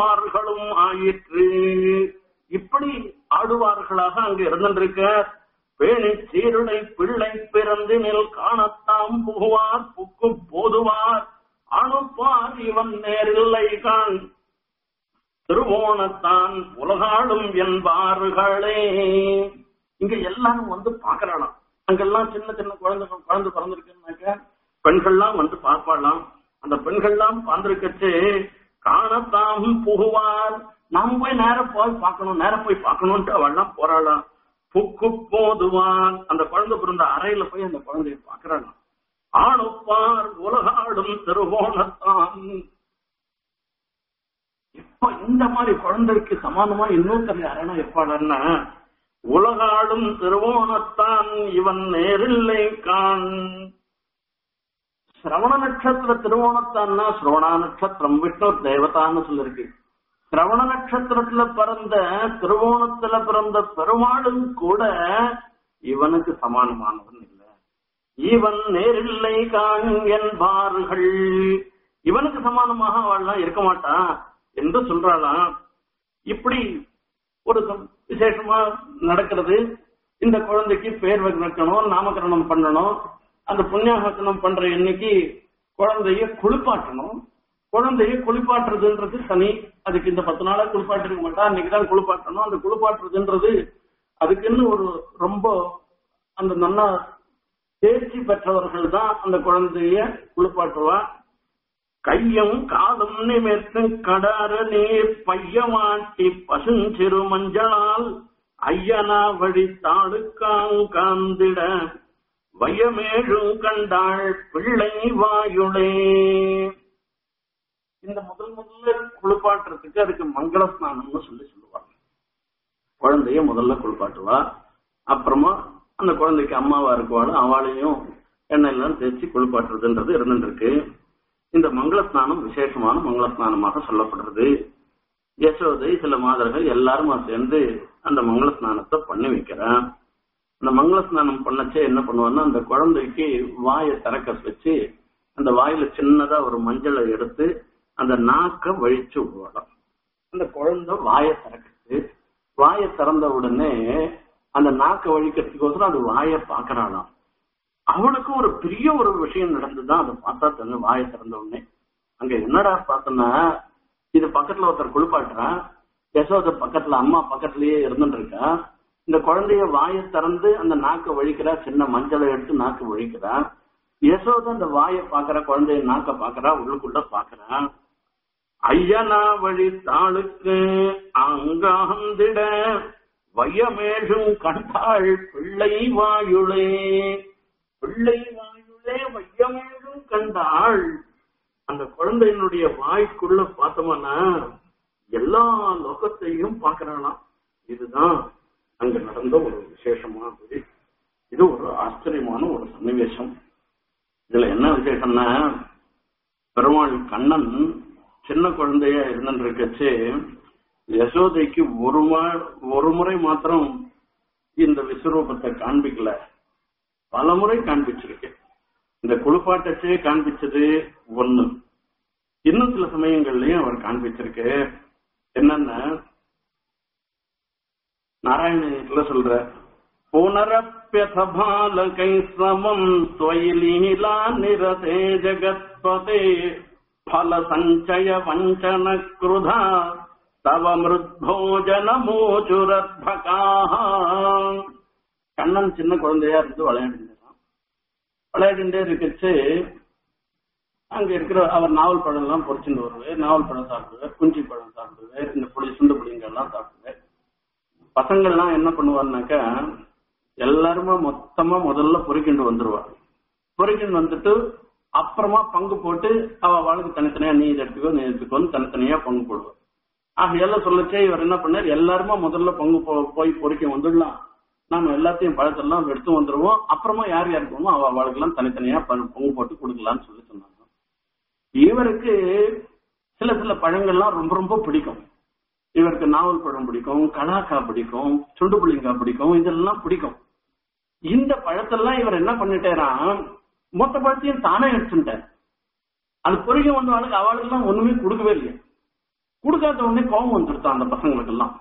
ஆடுவார்களும் ஆயிற்று இப்படி ஆடுவார்களாக அங்கு இருந்திருக்க பேணி சீருடை பிள்ளை பிறந்தினில் காணத்தாம் புகுவார் புக்கு போதுவார் அணுப்பார் இவன் நேரில்லை காண் திருவோணத்தான் உலகாடும் என்பார்களே இங்க எல்லாரும் வந்து பாக்குறாளாம் அங்கெல்லாம் சின்ன சின்ன குழந்தைகள் குழந்தை பிறந்திருக்குன்னாக்க பெண்கள்லாம் வந்து பார்ப்பாளாம் அந்த பெண்கள்லாம் பார்ந்திருக்கச்சு காணத்தாம் புகுவார் நாம போய் நேரம் போய் பார்க்கணும் நேரம் போய் பார்க்கணும்ட்டு அவள்லாம் போறாளாம் புக்கு போதுவான் அந்த குழந்தை பிறந்த அறையில போய் அந்த குழந்தைய பாக்குறாளாம் ஆணுப்பார் உலகாடும் திருவோணத்தான் இப்ப இந்த மாதிரி குழந்தைக்கு சமானமா இன்னொருத்தர் யாரா இருப்பாளன்னா உலகாடும் திருவோணத்தான் இவன் நேரில்லை கான் சிரவண நட்சத்திர திருவோணத்தான்னா சிரவணா நட்சத்திரம் விஷ்ணு தேவதான்னு சொல்லிருக்கு சிரவண நட்சத்திரத்துல பிறந்த திருவோணத்துல பிறந்த பெருமாளும் கூட இவனுக்கு சமானமானவன் இல்லை இவன் நேரில்லை காண் என்பார்கள் இவனுக்கு சமானமாக அவள்லாம் இருக்க மாட்டான் என்று சொல்றாளாம் இப்படி ஒரு விசேஷமா நடக்கிறது இந்த குழந்தைக்கு பேர் வைக்கணும் நாமகரணம் பண்ணணும் அந்த புண்ணியாகத்தனம் பண்ற இன்னைக்கு குழந்தைய குளிப்பாட்டணும் குழந்தைய குளிப்பாட்டுறதுன்றது தனி அதுக்கு இந்த பத்து நாளா குளிப்பாட்டிருக்க மாட்டா அன்னைக்குதான் குளிப்பாட்டணும் அந்த குளிப்பாட்டுறதுன்றது அதுக்குன்னு ஒரு ரொம்ப அந்த நல்லா தேர்ச்சி பெற்றவர்கள் தான் அந்த குழந்தைய குளிப்பாட்டுவா கையும் காலும் நிமிர்த்து கடற நீர் பையமாட்டி பசுஞ்சிறு மஞ்சளால் ஐயனா வழி தாளுக்காங் காந்திட வயமேழும் கண்டாள் பிள்ளை வாயுளே இந்த முதல் முதல்ல குளிப்பாட்டுறதுக்கு அதுக்கு மங்கள ஸ்நானம்னு சொல்லி சொல்லுவாங்க குழந்தைய முதல்ல குளிப்பாட்டுவா அப்புறமா அந்த குழந்தைக்கு அம்மாவா இருக்குவாள் அவளையும் எண்ணெயெல்லாம் தேய்ச்சி குளிப்பாட்டுறதுன்றது இருந்துட்டு இருக்கு இந்த மங்கள ஸ்நானம் விசேஷமான மங்கள ஸ்நானமாக சொல்லப்படுறது யசோதை சில மாதர்கள் எல்லாருமா சேர்ந்து அந்த மங்கள ஸ்நானத்தை பண்ணி வைக்கிறான் அந்த மங்கள ஸ்நானம் பண்ணச்சே என்ன பண்ணுவான்னா அந்த குழந்தைக்கு வாயை திறக்க வச்சு அந்த வாயில சின்னதா ஒரு மஞ்சளை எடுத்து அந்த நாக்க வழிச்சு விடுவாளாம் அந்த குழந்தை வாயை திறக்குது வாயை திறந்த உடனே அந்த நாக்க வழிக்கிறதுக்கோசரம் அது வாயை பாக்குறாளாம் அவளுக்கு ஒரு பெரிய ஒரு விஷயம் நடந்துதான் அதை பார்த்தா தங்க வாயை திறந்த உடனே அங்க என்னடா பார்த்தோன்னா இது பக்கத்துல ஒருத்தர் குளிப்பாட்டுறான் யசோத பக்கத்துல அம்மா பக்கத்துலயே இருந்துட்டு இருக்கா இந்த குழந்தைய வாயை திறந்து அந்த நாக்க வழிக்கிறா சின்ன மஞ்சளை எடுத்து நாக்கு வழிக்கிறா யசோத அந்த வாயை பாக்குற குழந்தைய நாக்க பாக்குறா உள்ளுக்குள்ள பாக்குறா ஐயனா வழி தாளுக்கு அங்காந்திட வையமேழும் கண்டாள் பிள்ளை வாயுளே பிள்ளை வாயுளே வையமேழும் கண்டாள் அந்த குழந்தையினுடைய வாய்க்குள்ள பார்த்தோம்னா எல்லா லோகத்தையும் பாக்குறாளாம் இதுதான் அங்க நடந்த ஒரு விசேஷமானது இது ஒரு ஆச்சரியமான ஒரு சன்னிவேசம் இதுல என்ன விசேஷம்னா பெருமாள் கண்ணன் சின்ன குழந்தைய இருந்துருக்கச்சு யசோதைக்கு ஒரு ஒரு முறை மாத்திரம் இந்த விஸ்வரூபத்தை காண்பிக்கல பல முறை காண்பிச்சிருக்கு இந்த குளிப்பாட்டச்சே காண்பிச்சது ஒண்ணு இன்னும் சில சமயங்கள்லயும் அவர் காண்பிச்சிருக்கு என்னன்னா நாராயணத்துல சொல்ற புனரப்பியத பாலகை சமம் त्वयि लीला निरते जगत्पते फल संचय वञ्चन क्रुधा तव மிருத்போஜனமோச்சுரத்பகாக கண்ணன் சின்ன குழந்தையா இருந்து விளையாடிருந்தான் விளையாடிண்டே இருக்கச்சு அங்க இருக்கிற அவர் நாவல் பழம் எல்லாம் பொறிச்சுட்டு வருவார் நாவல் பழம் சாப்பிடுவார் குஞ்சி பழம் சாப்பிடுவார் இந்த புளி சுண்டு புளிங்க எல்லாம் சாப்பிடுவார் பசங்கள்லாம் என்ன பண்ணுவாருனாக்கா எல்லாருமே மொத்தமா முதல்ல பொறிக்கிண்டு வந்துருவா பொறிக்கிண்டு வந்துட்டு அப்புறமா பங்கு போட்டு அவ வாழ்க்கை தனித்தனியா நீ இதை எடுத்துக்கோ நீ எடுத்துக்கோன்னு தனித்தனியா பங்கு போடுவார் ஆக எல்லாம் சொல்லச்சே இவர் என்ன பண்ணார் எல்லாருமே முதல்ல பங்கு போ- போய் பொறிக்க வந்துடலாம் நாம எல்லாத்தையும் பழத்தெல்லாம் எடுத்து வந்துருவோம் அப்புறமா யார் யார் போகணுமோ அவ வாழ்க்கெல்லாம் தனித்தனியா ப- பங்கு போட்டு கொடுக்கலாம்னு சொல்லி சொன்னாங்க இவருக்கு சில சில பழங்கள்லாம் ரொம்ப ரொம்ப பிடிக்கும் இவருக்கு நாவல் பழம் பிடிக்கும் கலாக்கா பிடிக்கும் சுண்டு புளிங்காய் பிடிக்கும் இதெல்லாம் பிடிக்கும் இந்த பழத்தெல்லாம் இவர் என்ன பண்ணிட்டாராம் மொத்த பழத்தையும் தானே எடுத்துட்டார் அது பொறிக்க வந்த ஆளுக்கு அவளுக்கெல்லாம் ஒண்ணுமே கொடுக்கவே இல்லையா கொடுக்காத உடனே கோபம் வந்துருத்தான் அந்த பசங்களுக்கெல்லாம்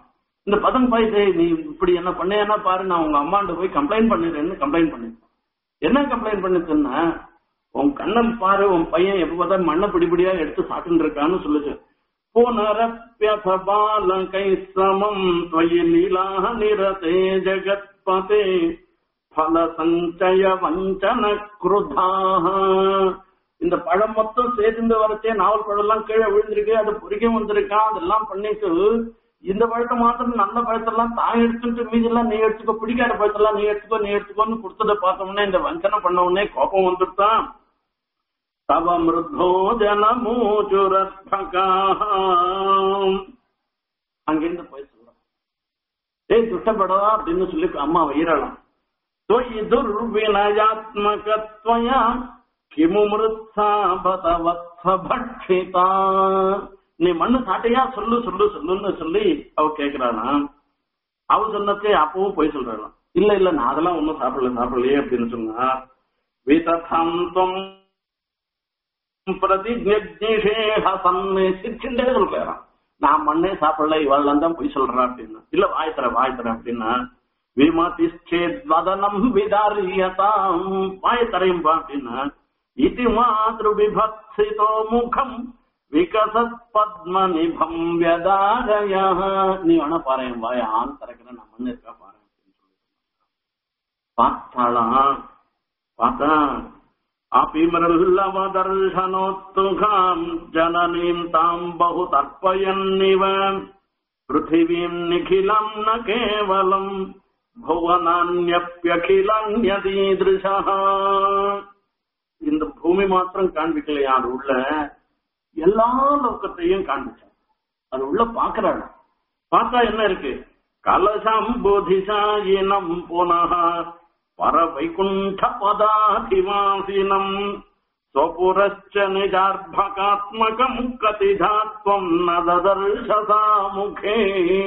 இந்த பதம் பாய்த்து நீ இப்படி என்ன பண்ணேன்னா பாரு நான் உங்க அம்மாண்ட போய் கம்ப்ளைண்ட் பண்ணிடுறேன்னு கம்ப்ளைண்ட் பண்ணி என்ன கம்ப்ளைண்ட் பண்ணிச்சுன்னா உன் கண்ணன் பாரு உன் பையன் எப்ப பார்த்தா மண்ணை பிடிபடியா எடுத்து சாப்பிட்டு இருக்கான்னு சொல்லுச்சு புனரப்பியத பாலகை சமம் त्वयि லீலா நிரதே ஜகத்பதே பல சஞ்சய வஞ்சன குருதாக இந்த பழம் மொத்தம் சேர்ந்து வரச்சே நாவல் பழம் எல்லாம் கீழே விழுந்திருக்கு அது பொறிக்க வந்திருக்கான் அதெல்லாம் பண்ணிட்டு இந்த பழத்தை மாத்திரம் நல்ல பழத்தெல்லாம் தான் எடுத்துட்டு மீதி எல்லாம் நீ எடுத்துக்கோ பிடிக்காத பழத்தெல்லாம் நீ எடுத்துக்கோ நீ எடுத்துக்கோன்னு கொடுத்ததை பார்த்தோம்னே இந்த வஞ்சனை பண்ண உடனே கோபம் வந்துட்டான் தவ மிருதோ ஜனமூச்சுரத்பகாः அங்கிருந்து போய் சொல்றான் ஏய் துஷ்டப்படவா அப்படின்னு சொல்லி அம்மா வயிறலாம் त्वयि दुर्विनयात्मकत्वया किमु मिருத்தா பதவத்ஸ பட்சிதா நீ மண்ணு சாட்டையா சொல்லு சொல்லு சொல்லுன்னு சொல்லி அவ கேக்குறானா அவ சொன்னதே அப்பவும் போய் சொல்றாளாம் இல்ல இல்ல நான் அதெல்லாம் ஒண்ணும் சாப்பிடல சாப்பிடலையே அப்படின்னு சொன்னா விததம் துவம் பிரதிஜேஷேக சன்னு சிரிச்சுட்டே சொல்றாராம் நான் மண்ணே சாப்பிடல இவள் தான் போய் சொல்றா அப்படின்னா இல்ல வாய் தர வாய் தர அப்படின்னா விமதிச்சேத் வதனம் விதாரியதாம் வாய் தரையும்பா அப்படின்னா இது மாத்ரு விபக்சிதோ முகம் விகசத் பத்ம நிபம் வியதாரய நீ வேணா பாரு என் வாய ஆண் திறக்கிறேன் நான் மண்ணு இருக்கா பாரு அப்படின்னு சொல்லி பார்த்தாளாம் பார்த்தா அபிமருல்லவதர்ஷனோத்துகாம் ஜனனீம் தாம் பகு தர்ப்பயன்னிவ பிருத்திவீம் நிகிலம் ந கேவலம் புவனான்யப்பியகிலன்யதீதிருஷா இந்த பூமி மாத்திரம் காண்பிக்கலையா அது உள்ள எல்லா லோக்கத்தையும் காண்பிச்சான் அது உள்ள பாக்குறாள் பார்த்தா என்ன இருக்கு கலசம் போதிசாயினம் புனः பரவைகுண்ட பதாதிவாசினம் स्वपुरश्च निजार्भकात्मकम् कतिधा त्वम् न ददर्शसा मुखे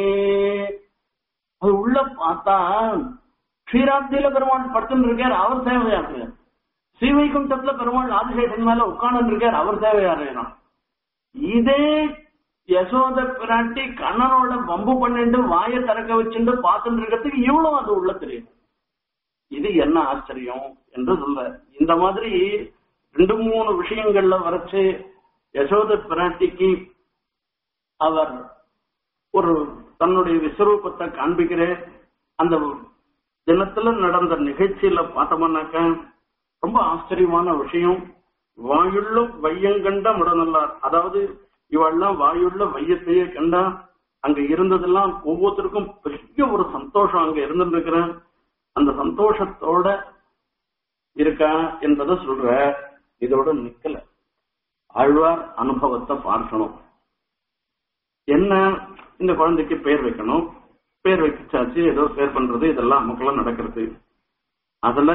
அது உள்ள பார்த்தா ஸ்ரீராப்தியில பெருமாள் படுத்துன்னு இருக்கார் அவர் சேவையாரு ஸ்ரீவைகுண்டத்துல பெருமாள் ஆதிசேஷன் மேல உட்கார்ந்து இருக்கார் அவர் சேவையாருனா இதே யசோத பிராட்டி கண்ணனோட வம்பு பண்ணிட்டு வாயை திறக்க வச்சுட்டு பார்த்துட்டு இருக்கிறதுக்கு இவ்வளவு அது உள்ள தெரியும் இது என்ன ஆச்சரியம் என்று சொல்ற இந்த மாதிரி ரெண்டு மூணு விஷயங்கள்ல வரைச்சு யசோத பிராட்டிக்கு அவர் ஒரு தன்னுடைய விஸ்வரூபத்தை காண்பிக்கிறேன் அந்த தினத்துல நடந்த நிகழ்ச்சியில பார்த்தோம்னாக்க ரொம்ப ஆச்சரியமான விஷயம் வாயுள்ள வையங்கண்ட முடநல்லார் அதாவது இவெல்லாம் வாயுள்ள வையத்தையே கண்டா அங்க இருந்ததெல்லாம் ஒவ்வொருத்தருக்கும் பெரிய ஒரு சந்தோஷம் அங்க இருந்துருக்கிறேன் அந்த சந்தோஷத்தோட இருக்கா என்பதை சொல்ற இதோட நிக்கல ஆழ்வார் அனுபவத்தை பார்க்கணும் என்ன இந்த குழந்தைக்கு பேர் வைக்கணும் பேர் வச்சாச்சு ஏதோ பேர் பண்றது இதெல்லாம் நமக்கெல்லாம் நடக்கிறது அதுல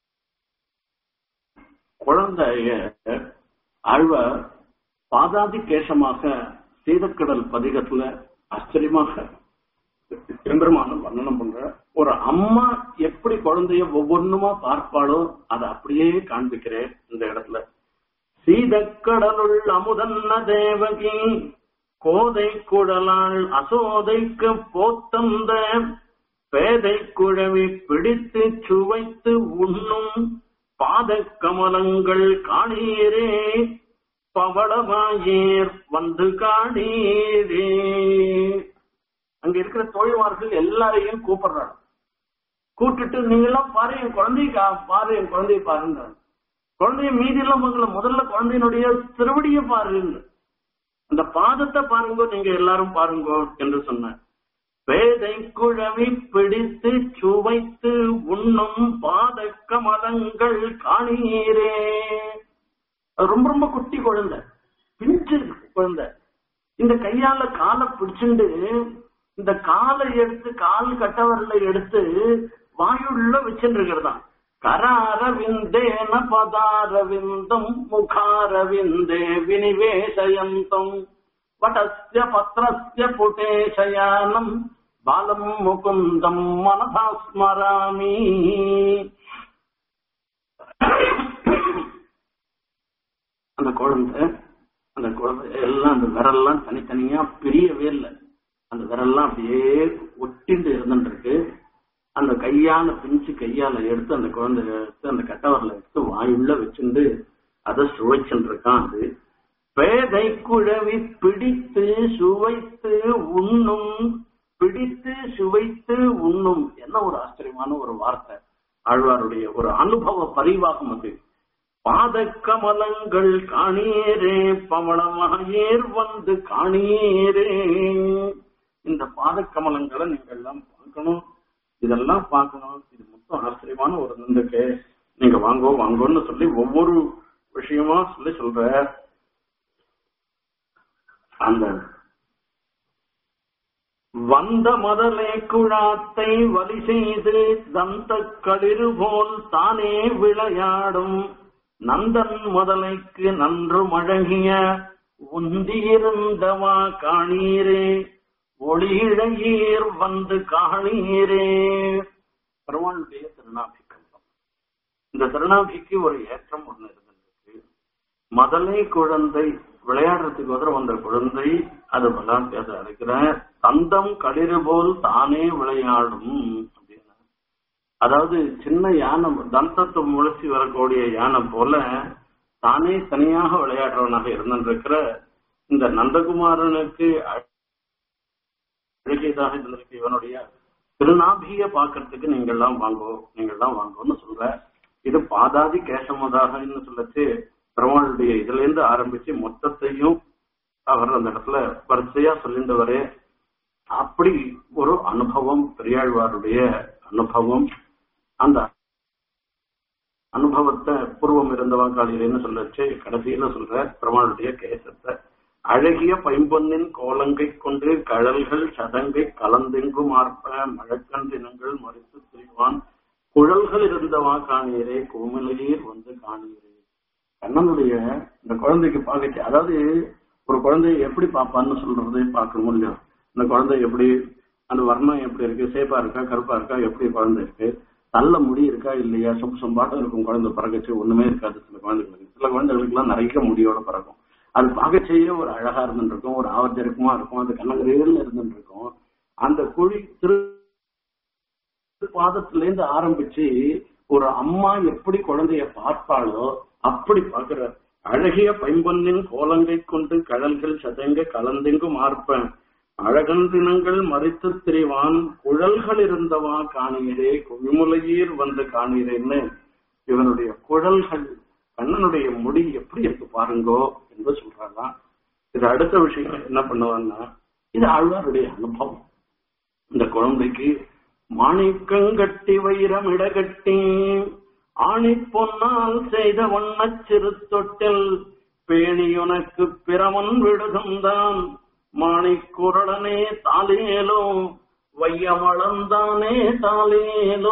குழந்தைய ஆழ்வார் பாதாதி கேசமாக சீதக்கடல் பதிகத்துல ஆச்சரியமாக எம்பெருமான வர்ணனம் பண்ற ஒரு அம்மா எப்படி குழந்தைய ஒவ்வொன்றுமா பார்ப்பாளோ அதை அப்படியே காண்பிக்கிறேன் இந்த இடத்துல சீதக்கடலுள் அமுதன்ன தேவகி கோதை குழலாள் அசோதைக்கு போத்தந்த பேதை குழவி பிடித்து சுவைத்து உண்ணும் பாத கமலங்கள் காணீரே பவளமாயீர் வந்து காணீரே அங்க இருக்கிற தோழிமார்கள் எல்லாரையும் கூப்பிடுறாங்க கூப்பிட்டுட்டு நீங்க எல்லாம் பாரு என் குழந்தைய கா- பாரு என் குழந்தைய பாருங்க குழந்தைய மீதி எல்லாம் முதல்ல முதல்ல குழந்தையினுடைய திருவடியை பாருங்க அந்த பாதத்தை பாருங்க நீங்க எல்லாரும் பாருங்க என்று சொன்னார் பேதை குழவி பிடித்து சுவைத்து உண்ணும் பாத கமலங்கள் காணீரே அது ரொம்ப ரொம்ப குட்டி குழந்தை பிஞ்சு குழந்தை இந்த கையால காலை பிடிச்சுண்டு இந்த காலை எடுத்து கால் கட்டவரில் எடுத்து வாயுள்ள வச்சுட்டு இருக்கிறதாம் கராரவிந்தேன பதாரவிந்தம் முகாரவிந்தே வினிவேசயந்தம் வடஸ்ய பத்ரஸ்ய புட்டேஷயானம் பாலம் முகுந்தம் மனதா ஸ்மராமி அந்த குழந்தை அந்த குழந்தை எல்லாம் அந்த விரல்லாம் தனித்தனியா பிரியவே இல்லை அந்த விரல்லாம் அப்படியே ஒட்டிண்டு இருந்துட்டு இருக்கு அந்த கையால பிஞ்சு கையால எடுத்து அந்த குழந்தை எடுத்து அந்த கட்டவரில் எடுத்து வாயுள்ள வச்சுண்டு அதை சுவைச்சுட்டு இருக்கான் அது பேதை குழவி பிடித்து சுவைத்து உண்ணும் பிடித்து சுவைத்து உண்ணும் என்ன ஒரு ஆச்சரியமான ஒரு வார்த்தை ஆழ்வாருடைய ஒரு அனுபவ பரிவாகம் அது பாத கமலங்கள் காணீரே பவளமகேர் வந்து காணீரே இந்த பாத கமலங்களை நீங்க எல்லாம் பார்க்கணும் இதெல்லாம் பார்க்கணும் இது மொத்தம் ஆச்சரியமான ஒரு நந்துக்கு நீங்க வாங்கோ வாங்கோன்னு சொல்லி ஒவ்வொரு விஷயமா சொல்லி சொல்ற அந்த வந்த மதலே குழாத்தை வலி செய்து தந்த களிறு போல் தானே விளையாடும் நந்தன் முதலைக்கு நன்று மழகிய உந்தியிருந்தவா காணீரே ஒளியிழையீர் வந்து காணீரே பெருமாளுடைய திருநாபிக்கம்பம் இந்த திருநாபிக்கு ஒரு ஏற்றம் ஒண்ணு இருந்திருக்கு முதலே குழந்தை விளையாடுறதுக்கு உதர வந்த குழந்தை அது விளையாட்டு அழைக்கிற தந்தம் களிறு போல் தானே விளையாடும் அப்படின்னா அதாவது சின்ன யானை தந்தத்தை முளைச்சி வரக்கூடிய யானை போல தானே தனியாக விளையாடுறவனாக இருந்திருக்கிற இந்த நந்தகுமாரனுக்கு அழகியதாக இருந்திருக்கு இவனுடைய திருநாபிய பாக்குறதுக்கு நீங்க எல்லாம் வாங்கோ நீங்க எல்லாம் வாங்கோன்னு சொல்ற இது பாதாதி கேசமதாகன்னு சொல்லச்சு பெருமாளுடைய இதுல இருந்து ஆரம்பிச்சு மொத்தத்தையும் அவர் அந்த இடத்துல வரிசையா சொல்லிண்டவரே அப்படி ஒரு அனுபவம் பெரியாழ்வாருடைய அனுபவம் அந்த அனுபவத்தை பூர்வம் இருந்தவன் காலையிலன்னு சொல்லச்சு கடைசியில சொல்ற பெருமாளுடைய கேசத்தை அழகிய பைம்பொன்னின் கோலங்கை கொண்டு கழல்கள் சதங்கை கலந்தெங்கும் ஆர்ப்ப மழக்கன்றினங்கள் மறித்து திரிவான் குழல்கள் இருந்தவா காணீரே கோமிலையீர் வந்து காணீரே கண்ணனுடைய இந்த குழந்தைக்கு பார்க்கச்சு அதாவது ஒரு குழந்தைய எப்படி பார்ப்பான்னு சொல்றது பார்க்க முடியும் இந்த குழந்தை எப்படி அந்த வர்ணம் எப்படி இருக்கு சேப்பா இருக்கா கருப்பா இருக்கா எப்படி குழந்தை இருக்கு நல்ல முடி இருக்கா இல்லையா சொம்பு சொம்பாட்டம் இருக்கும் குழந்தை பிறகுச்சு ஒண்ணுமே இருக்காது சில குழந்தைகளுக்கு சில குழந்தைகளுக்கு எல்லாம் நிறைய முடியோட பிறக்கும் அது பார்க்கச்சேயே ஒரு அழகா இருந்துருக்கும் ஒரு ஆவர்ஜருக்குமா இருக்கும் அது கண்ணகரையில் இருந்துருக்கும் அந்த குழி திரு பாதத்துல இருந்து ஆரம்பிச்சு ஒரு அம்மா எப்படி குழந்தைய பார்ப்பாளோ அப்படி பார்க்கிற அழகிய பைம்பொன்னின் கோலங்கை கொண்டு கடல்கள் சதங்க கலந்தெங்கும் ஆர்ப்ப அழகன்றினங்கள் மறைத்து திரிவான் குழல்கள் இருந்தவா காணீரே குவிமுலையீர் வந்து காணீரேன்னு இவனுடைய குழல்கள் கண்ணனுடைய முடி எப்படி இருக்கு பாருங்கோ என்று சொல்றாங்க இது அடுத்த விஷயம் என்ன பண்ணுவான்னா இது ஆழ்வாருடைய அனுபவம் இந்த குழந்தைக்கு மாணிக்கங்கட்டி வைரம் இடகட்டி ஆணி பொன்னால் செய்த வண்ணச் சிறு தொட்டில் பேணியுனக்கு பிரமன் விடுதும்தான் மாணிக்குரடனே தாலேலோ வையமளந்தானே தாலேலோ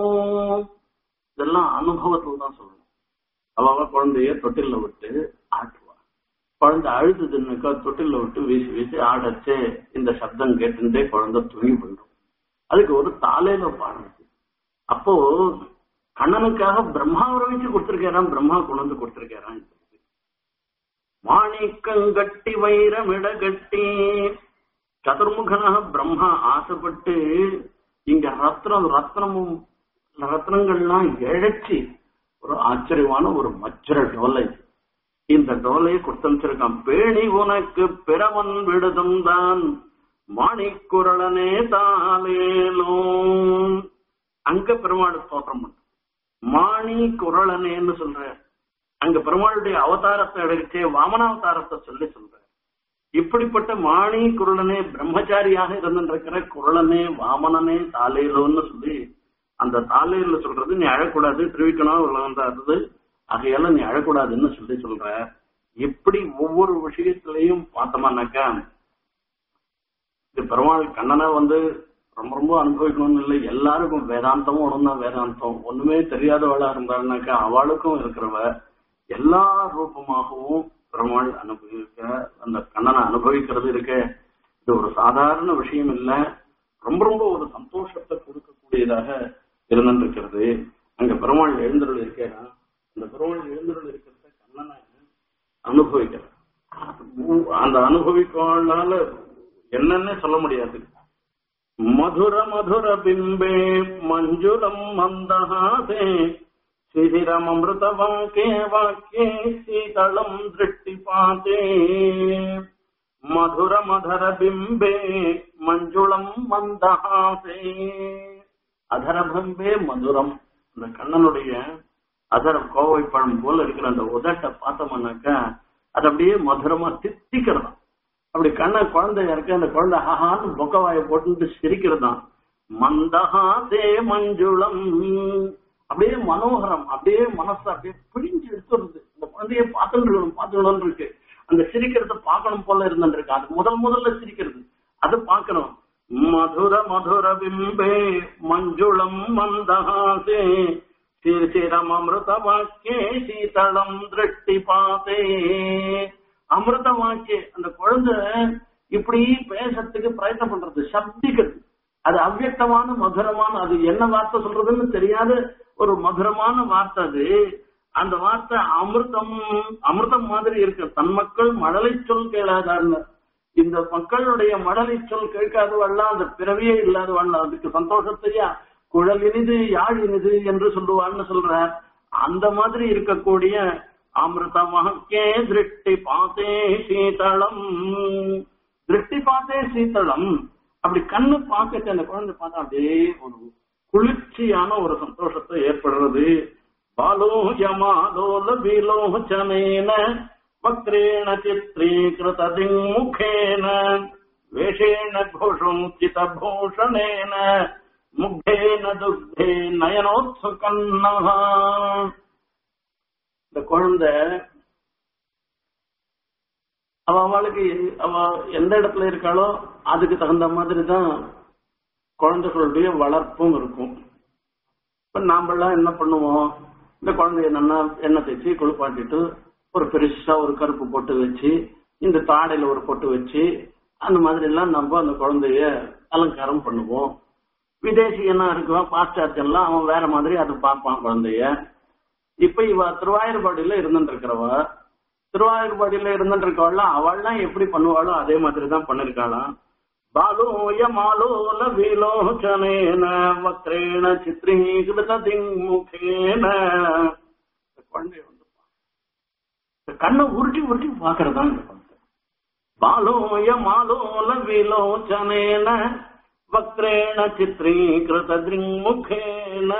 இதெல்லாம் அனுபவத்தில் தான் சொல்லணும் அவ குழந்தைய தொட்டில்ல விட்டு ஆட்டுவா குழந்தை அழுதுதுன்னுக்கா தொட்டில்ல விட்டு வீசி வீசி ஆடச்சு இந்த சப்தம் கேட்டுட்டே குழந்தை தூங்கி போயிடும் அதுக்கு ஒரு தாலேல பாடுறது அப்போ கண்ணனுக்காக பிரம்மாவை வச்சு கொடுத்திருக்காராம் பிரம்மா கொண்டு வந்து கொடுத்திருக்காராம் மாணிக்கங்கட்டி வைரமிடகட்டி சதுர்முகனாக பிரம்மா ஆசைப்பட்டு இங்க ரத்னம் ரத்னமும் ரத்னங்கள்லாம் இழைச்சி ஒரு ஆச்சரியமான ஒரு மச்சர டோலை இந்த டோலையை கொடுத்தமிச்சிருக்கான் பேணி உனக்கு பிறவன் விடுதும் தான் மாணிக்குரளனே தாலேலும் அங்க பெருமாள் ஸ்தோத்திரம் பண்ண மாணி குரளனேன்னு சொல்ற அங்க பெருமாளுடைய அவதாரத்தை எடுக்கச்சே வாமனாவதாரத்தை சொல்லி சொல்ற இப்படிப்பட்ட மாணி குரலனே பிரம்மச்சாரியாக இருந்திருக்கிற குரலனே வாமனனே தாலேலோன்னு சொல்லி அந்த தாலேல சொல்றது நீ அழக்கூடாது திருவிக்கணும் உலகந்தாருது ஆகையால நீ அழக்கூடாதுன்னு சொல்லி சொல்ற இப்படி ஒவ்வொரு விஷயத்திலையும் பார்த்தோம்னாக்கா இது பெருமாள் கண்ணனை வந்து ரொம்ப ரொம்ப அனுபவிக்கணும்னு இல்லை எல்லாருக்கும் வேதாந்தமும் ஒண்ணும் தான் வேதாந்தம் ஒண்ணுமே தெரியாதவளா இருந்தாள்னாக்கா அவளுக்கும் இருக்கிறவ எல்லா ரூபமாகவும் பெருமாள் அனுபவிக்க அந்த கண்ணனை அனுபவிக்கிறது இருக்க இது ஒரு சாதாரண விஷயம் இல்ல ரொம்ப ரொம்ப ஒரு சந்தோஷத்தை கொடுக்கக்கூடியதாக இருந்திருக்கிறது அங்க பெருமாள் எழுந்தருள் இருக்கிறா அந்த பெருமாள் எழுந்தருள் இருக்கிறத கண்ணனை அனுபவிக்கிறார் அந்த அனுபவிக்கனால என்னன்னு சொல்ல முடியாது மதுர மதுர பிம்பே மஞ்சுரம் மந்தஹாசே சிதிரமமிருத வாக்கே வாக்கே சீதளம் திருஷ்டிபாதே மதுர மதர பிம்பே மஞ்சுளம் மந்தஹாசே அதர பிம்பே மதுரம் அந்த கண்ணனுடைய அதர கோவை பழம் போல இருக்கிற அந்த உதட்டை பார்த்தோம்னாக்கா அது அப்படியே மதுரமா தித்திக்கிறதாம் அப்படி கண்ண குழந்தையா இருக்கு அந்த குழந்தை ஹாஹான்னு பொக்கவாய போட்டு சிரிக்கிறதாம் மந்தஹாசே மஞ்சுளம் அப்படியே மனோகரம் அப்படியே மனசு அப்படியே பிடிஞ்சு எடுத்துருது இந்த குழந்தைய பார்த்துட்டு இருக்கணும் பார்த்துக்கணும் இருக்கு அந்த சிரிக்கிறத பார்க்கணும் போல இருந்துருக்கு அது முதல் முதல்ல சிரிக்கிறது அது பார்க்கணும் மதுர மதுர பிம்பே மஞ்சுளம் மந்தஹாசே சிரம் அமிர்த வாக்கியே சீதளம் திருஷ்டி பாத்தே அமிர்த வாக்கிய அந்த குழந்தை இப்படி பேசுறதுக்கு பிரயத்தனம் பண்றது சப்திக்கிறது அது அவ்வியக்தமான மதுரமான அது என்ன வார்த்தை சொல்றதுன்னு தெரியாத ஒரு மதுரமான வார்த்தை அது அந்த வார்த்தை அமிர்தம் அமிர்தம் மாதிரி இருக்கு தன் மக்கள் மழலை சொல் கேளாதார்னு இந்த மக்களுடைய மழலை சொல் கேட்காதவள்லாம் அந்த பிறவியே இல்லாதவள் அதுக்கு சந்தோஷத்தையா குழல் இனிது யாழ் இனிது என்று சொல்லுவான்னு சொல்றார் அந்த மாதிரி இருக்கக்கூடிய அமிர்தமகே திருஷ்டி பாத்தே சீதளம் திருஷ்டி பாத்தே சீதளம் அப்படி கண்ணு பார்க்க அந்த குழந்தை பார்த்தா அப்படியே ஒரு குளிர்ச்சியான ஒரு சந்தோஷத்தை ஏற்படுறது பாலோ யமாலோல விலோச்சனேன வக்ரேண சித்ரீகிருத திங்முகேன வேஷேண கோஷம் சிதபூஷணேன முக்தேன துக்தே நயனோத்சுகன்னஹா இந்த குழந்தை அவ அவளுக்கு அவ எந்த இடத்துல இருக்காளோ அதுக்கு தகுந்த மாதிரி தான் குழந்தைகளுடைய வளர்ப்பும் இருக்கும் இப்ப நாமெல்லாம் என்ன பண்ணுவோம் இந்த குழந்தைய நல்லா எண்ணெய் தேய்ச்சி குளிப்பாட்டிட்டு ஒரு பெருசா ஒரு கருப்பு பொட்டு வச்சு இந்த தாடையில ஒரு பொட்டு வச்சு அந்த மாதிரி எல்லாம் நம்ம அந்த குழந்தைய அலங்காரம் பண்ணுவோம் விதேசி என்ன இருக்குவான் பாশ্চাத்யெல்லாம் அவன் வேற மாதிரி அது பார்ப்பான் குழந்தைய இப்ப இவ திருவாயூர்பாடியில இருந்துட்டு இருக்கிறவ திருவாயூர்பாடியில இருந்துட்டு இருக்கவள்லாம் அவள்லாம் எப்படி பண்ணுவாளோ அதே மாதிரி தான் பண்ணிருக்காளாம் பாலோய மாலோல விலோச்சனேன வக்ரேண சித்ரீகிருத திங்முகேன குழந்தை வந்து கண்ணை உருட்டி உருட்டி பாக்குறதா இந்த குழந்தை பாலோய மாலோல விலோச்சனேன வக்ரேண சித்ரீகிருத திங்முகேன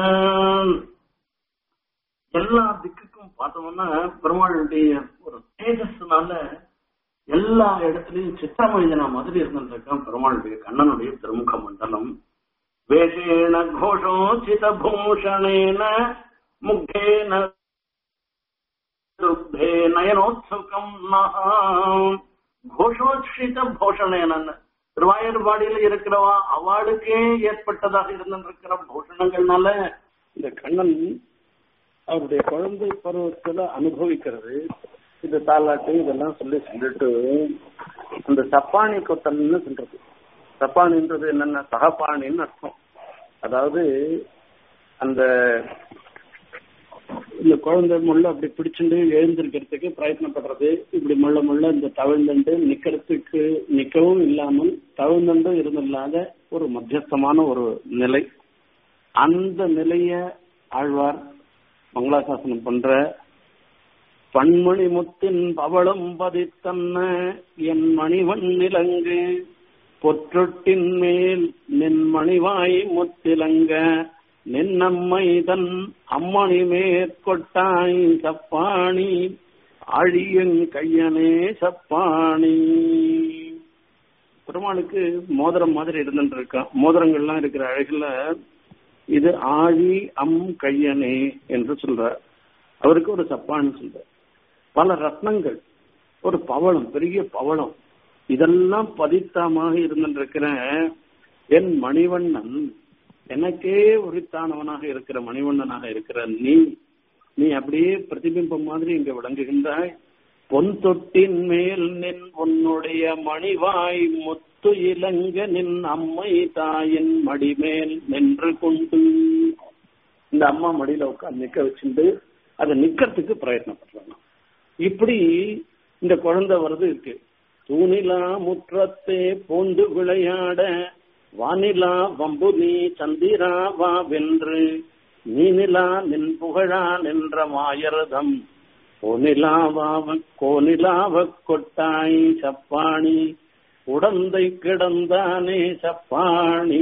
எல்லா திக்குக்கும் பார்த்தோம்னா பெருமாளுடைய ஒரு தேஜஸ்னால எல்லா இடத்துலயும் சித்திரமழிதனா மாதிரி இருந்திருக்கான் பெருமாளுடைய கண்ணனுடைய திருமுக மண்டலம் வேஷேண கோஷோச்சித பூஷணேன முக்தேன துக்தே நயனோத்சுகம் கோஷோச்சித பூஷணேன திருவாயூர்பாடியில இருக்கிறவா அவளுக்கே ஏற்பட்டதாக இருந்திருக்கிற பூஷணங்கள்னால இந்த கண்ணன் அவருடைய குழந்தை பருவத்துல அனுபவிக்கிறது இந்த தாலாட்டு இதெல்லாம் சொல்லி சொல்லிட்டு அந்த சப்பானி கொத்தல்னு சொல்றது சப்பானின்றது என்னன்னா சகப்பானின்னு அர்த்தம் அதாவது அந்த இந்த குழந்தை முள்ள அப்படி பிடிச்சுட்டு எழுந்திருக்கிறதுக்கு பிரயத்னப்படுறது இப்படி முள்ள முள்ள இந்த தவிழ்ந்துண்டு நிக்கிறதுக்கு நிக்கவும் இல்லாமல் தவிழ்ந்துண்டும் இருந்தில்லாத ஒரு மத்தியஸ்தமான ஒரு நிலை அந்த நிலைய ஆழ்வார் மங்களாசாசனம் பண்ற பன்மணி முத்தின் பவளம் பதித்தன்ன என் மணிவன் நிலங்கு பொற்றொட்டின் மேல் நின் மணிவாய் முத்திலங்க நின்னம்மை தன் அம்மணி மேற்கொட்டாய் சப்பாணி ஆழியன் கையனே சப்பாணி பெருமாளுக்கு மோதிரம் மாதிரி இருந்துட்டு இருக்கான் மோதிரங்கள்லாம் இருக்கிற அழகுல இது ஆழி அம் கையனே என்று சொல்றார் அவருக்கு ஒரு சப்பான்னு சொல்ற பல ரத்னங்கள் ஒரு பவளம் பெரிய பவளம் இதெல்லாம் பதித்தாமாக இருந்திருக்கிற என் மணிவண்ணன் எனக்கே உரித்தானவனாக இருக்கிற மணிவண்ணனாக இருக்கிற நீ நீ அப்படியே பிரதிபிம்பம் மாதிரி இங்க விளங்குகின்றாய் பொன் தொட்டின் மேல் நின் உன்னுடைய மணிவாய் முத்து இலங்க நின் அம்மை தாயின் மடிமேல் நின்று கொண்டு இந்த அம்மா மடியில உட்காந்து நிக்க வச்சுட்டு அதை நிக்கிறதுக்கு பிரயத்னப்படுறாங்க இப்படி இந்த குழந்தை வருது இருக்கு தூணிலா முற்றத்தே பூந்து விளையாட வானிலா வம்புலி சந்திரா வா வென்று நீனிலா நின் புகழா நின்ற மாயரதம் கோனிலாவாவ கோனிலாவ கொட்டாய் சப்பாணி உடந்தை கிடந்தானே சப்பாணி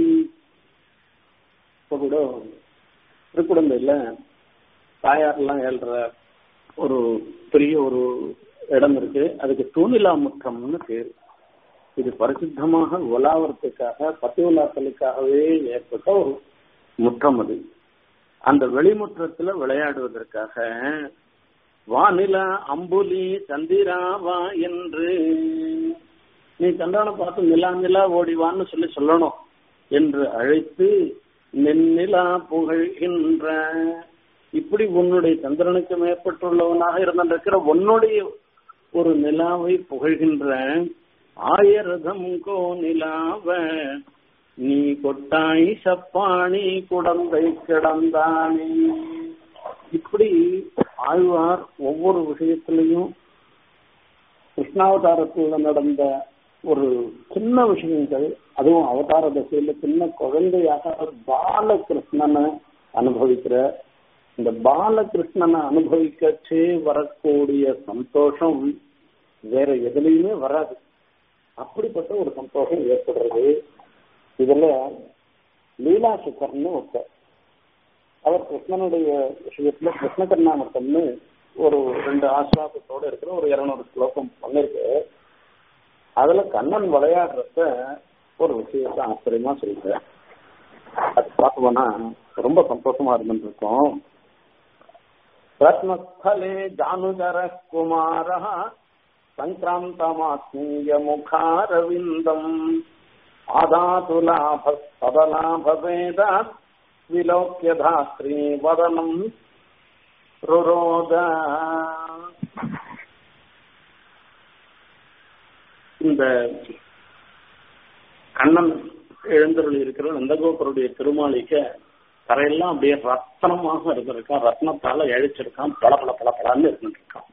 இப்ப கூட திருக்குடந்தையில தாயார்லாம் ஏழ்ற ஒரு பெரிய ஒரு இடம் இருக்கு அதுக்கு தூணிலா முற்றம்னு பேர் இது பரிசுத்தமாக உலாவறதுக்காக பத்து உலாக்களுக்காகவே ஏற்பட்ட ஒரு முற்றம் அது அந்த வெளிமுற்றத்துல விளையாடுவதற்காக வானிலா அம்புலி சந்திராவா என்று நீ சந்திரனை பார்த்து நிலா நிலா ஓடிவான்னு சொல்லி சொல்லணும் என்று அழைத்து நென்னிலா புகழ்கின்ற இப்படி உன்னுடைய சந்திரனுக்கு மேற்பட்டுள்ளவனாக இருந்திருக்கிற உன்னுடைய ஒரு நிலாவை புகழ்கின்ற ஆயிரதம் கோ நிலாவ நீ கொட்டாய் சப்பாணி குடந்தை கிடந்தானே இப்படி ஆழ்வார் ஒவ்வொரு விஷயத்திலையும் கிருஷ்ணாவதாரத்துல நடந்த ஒரு சின்ன விஷயங்கள் அதுவும் அவதார தசையில சின்ன குழந்தையாக பாலகிருஷ்ணனை அனுபவிக்கிற இந்த பாலகிருஷ்ணனை அனுபவிக்கச்சே வரக்கூடிய சந்தோஷம் வேற எதுலையுமே வராது அப்படிப்பட்ட ஒரு சந்தோஷம் ஏற்படுறது இதுல லீலா சுக்கர்னு ஒருத்தர் அவர் கிருஷ்ணனுடைய விஷயத்துல கிருஷ்ண கர்ணாமட்டம்னு ஒரு ரெண்டு ஆசிராசத்தோட இருக்கிற ஒரு இருநூறு ஸ்லோகம் பண்ணிருக்கு அதுல கண்ணன் விளையாடுறத ஒரு விஷயத்த ஆச்சரியமா சொல்லிட்டேன் அது பார்த்தோம்னா ரொம்ப சந்தோஷமா இருந்துருக்கும் ரத்னஸ்தலே ஜானுகர குமார சங்கிராந்தமாத்மீய முகாரவிந்தம் ஆதாது லாப சதலாபவேதா விலோக்கிய தாஸ்ரீ வதனம் ருரோத இந்த கண்ணன் எழுந்தருள் இருக்கிற நந்தகோபருடைய திருமாளிக்க தரையெல்லாம் அப்படியே ரத்தனமாக இருந்திருக்கான் ரத்னத்தால அழிச்சிருக்கான் பல பல பல பலன்னு இருந்துட்டு இருக்கான்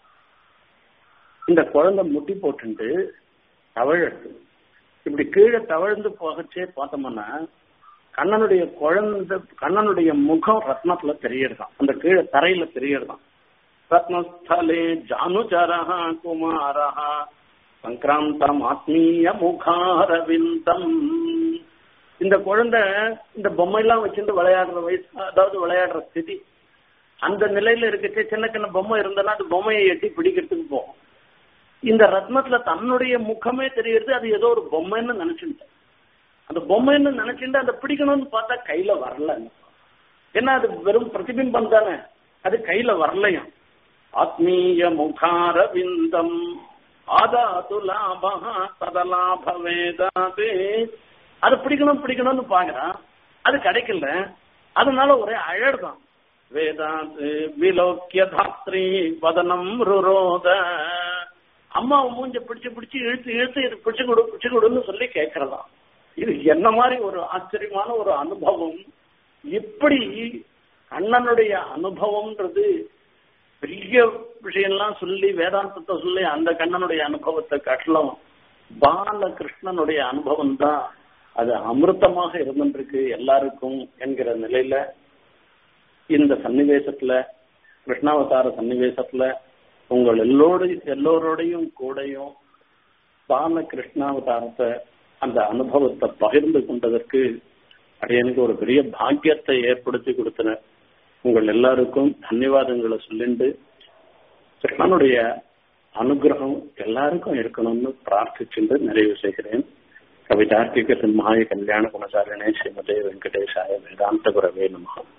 இந்த குழந்தை முட்டி போட்டுட்டு தவழட்டு இப்படி கீழே தவழ்ந்து போகச்சே பார்த்தோம்னா கண்ணனுடைய குழந்தை கண்ணனுடைய முகம் ரத்னத்துல தெரியறதான் அந்த கீழே தரையில தெரியறதான் ரத்னஸ்தலே ஜானுஜரஹா குமாரஹா சங்கிராந்தம் ஆத்மீய முகாரவிந்தம் இந்த குழந்தை இந்த பொம்மையெல்லாம் வச்சுட்டு விளையாடுற வயசு அதாவது விளையாடுற ஸ்திதி அந்த நிலையில இருக்கச்சே சின்ன சின்ன பொம்மை இருந்தனா அது பொம்மையை எட்டி பிடிக்கிறதுக்கு போகும் இந்த ரத்னத்துல தன்னுடைய முகமே தெரியுது அது ஏதோ ஒரு பொம்மைன்னு நினைச்சுட்டேன் அந்த பொம்மைன்னு நினைச்சுட்டு அதை பிடிக்கணும்னு பார்த்தா கையில வரல ஏன்னா அது வெறும் பிரதிபிம்பம் தானே அது கையில வரலையும் ஆத்மீய முகார விந்தம் ஆதாது லாபா ததலாப வேதாதே அது பிடிக்கணும் பிடிக்கணும்னு பாக்குறான் அது கிடைக்கல அதனால ஒரே அழகுதான் வேதாந்து விலோக்கிய தாத்ரி வதனம் ருரோத அம்மாவை மூஞ்ச பிடிச்சு பிடிச்சு இழுத்து இழுத்து இது பிடிச்சு கொடு பிடிச்சு கொடுன்னு சொல்லி கேட்கறதாம் இது என்ன மாதிரி ஒரு ஆச்சரியமான ஒரு அனுபவம் இப்படி அண்ணனுடைய அனுபவம்ன்றது பெரிய விஷயம்லாம் சொல்லி வேதாந்தத்தை சொல்லி அந்த கண்ணனுடைய அனுபவத்தை காட்டிலும் பாலகிருஷ்ணனுடைய அனுபவம் தான் அது அமிர்தமாக இருந்துருக்கு எல்லாருக்கும் என்கிற நிலையில இந்த சன்னிவேசத்துல கிருஷ்ணாவதார சன்னிவேசத்துல உங்கள் எல்லோடு எல்லோரோடையும் கூடையும் பால கிருஷ்ணாவதாரத்தை அந்த அனுபவத்தை பகிர்ந்து கொண்டதற்கு அடையனுக்கு ஒரு பெரிய பாக்கியத்தை ஏற்படுத்தி கொடுத்தனர் உங்கள் எல்லாருக்கும் தன்யவாதங்களை சொல்லிண்டு கிருஷ்ணனுடைய அனுகிரகம் எல்லாருக்கும் இருக்கணும்னு பிரார்த்திச்சுட்டு நிறைவு செய்கிறேன் கவிதார்த்திக சிம்ஹாய கல்யாண குணசாலினே ஸ்ரீமதே வெங்கடேஷாய வேதாந்த குரவே நமகம்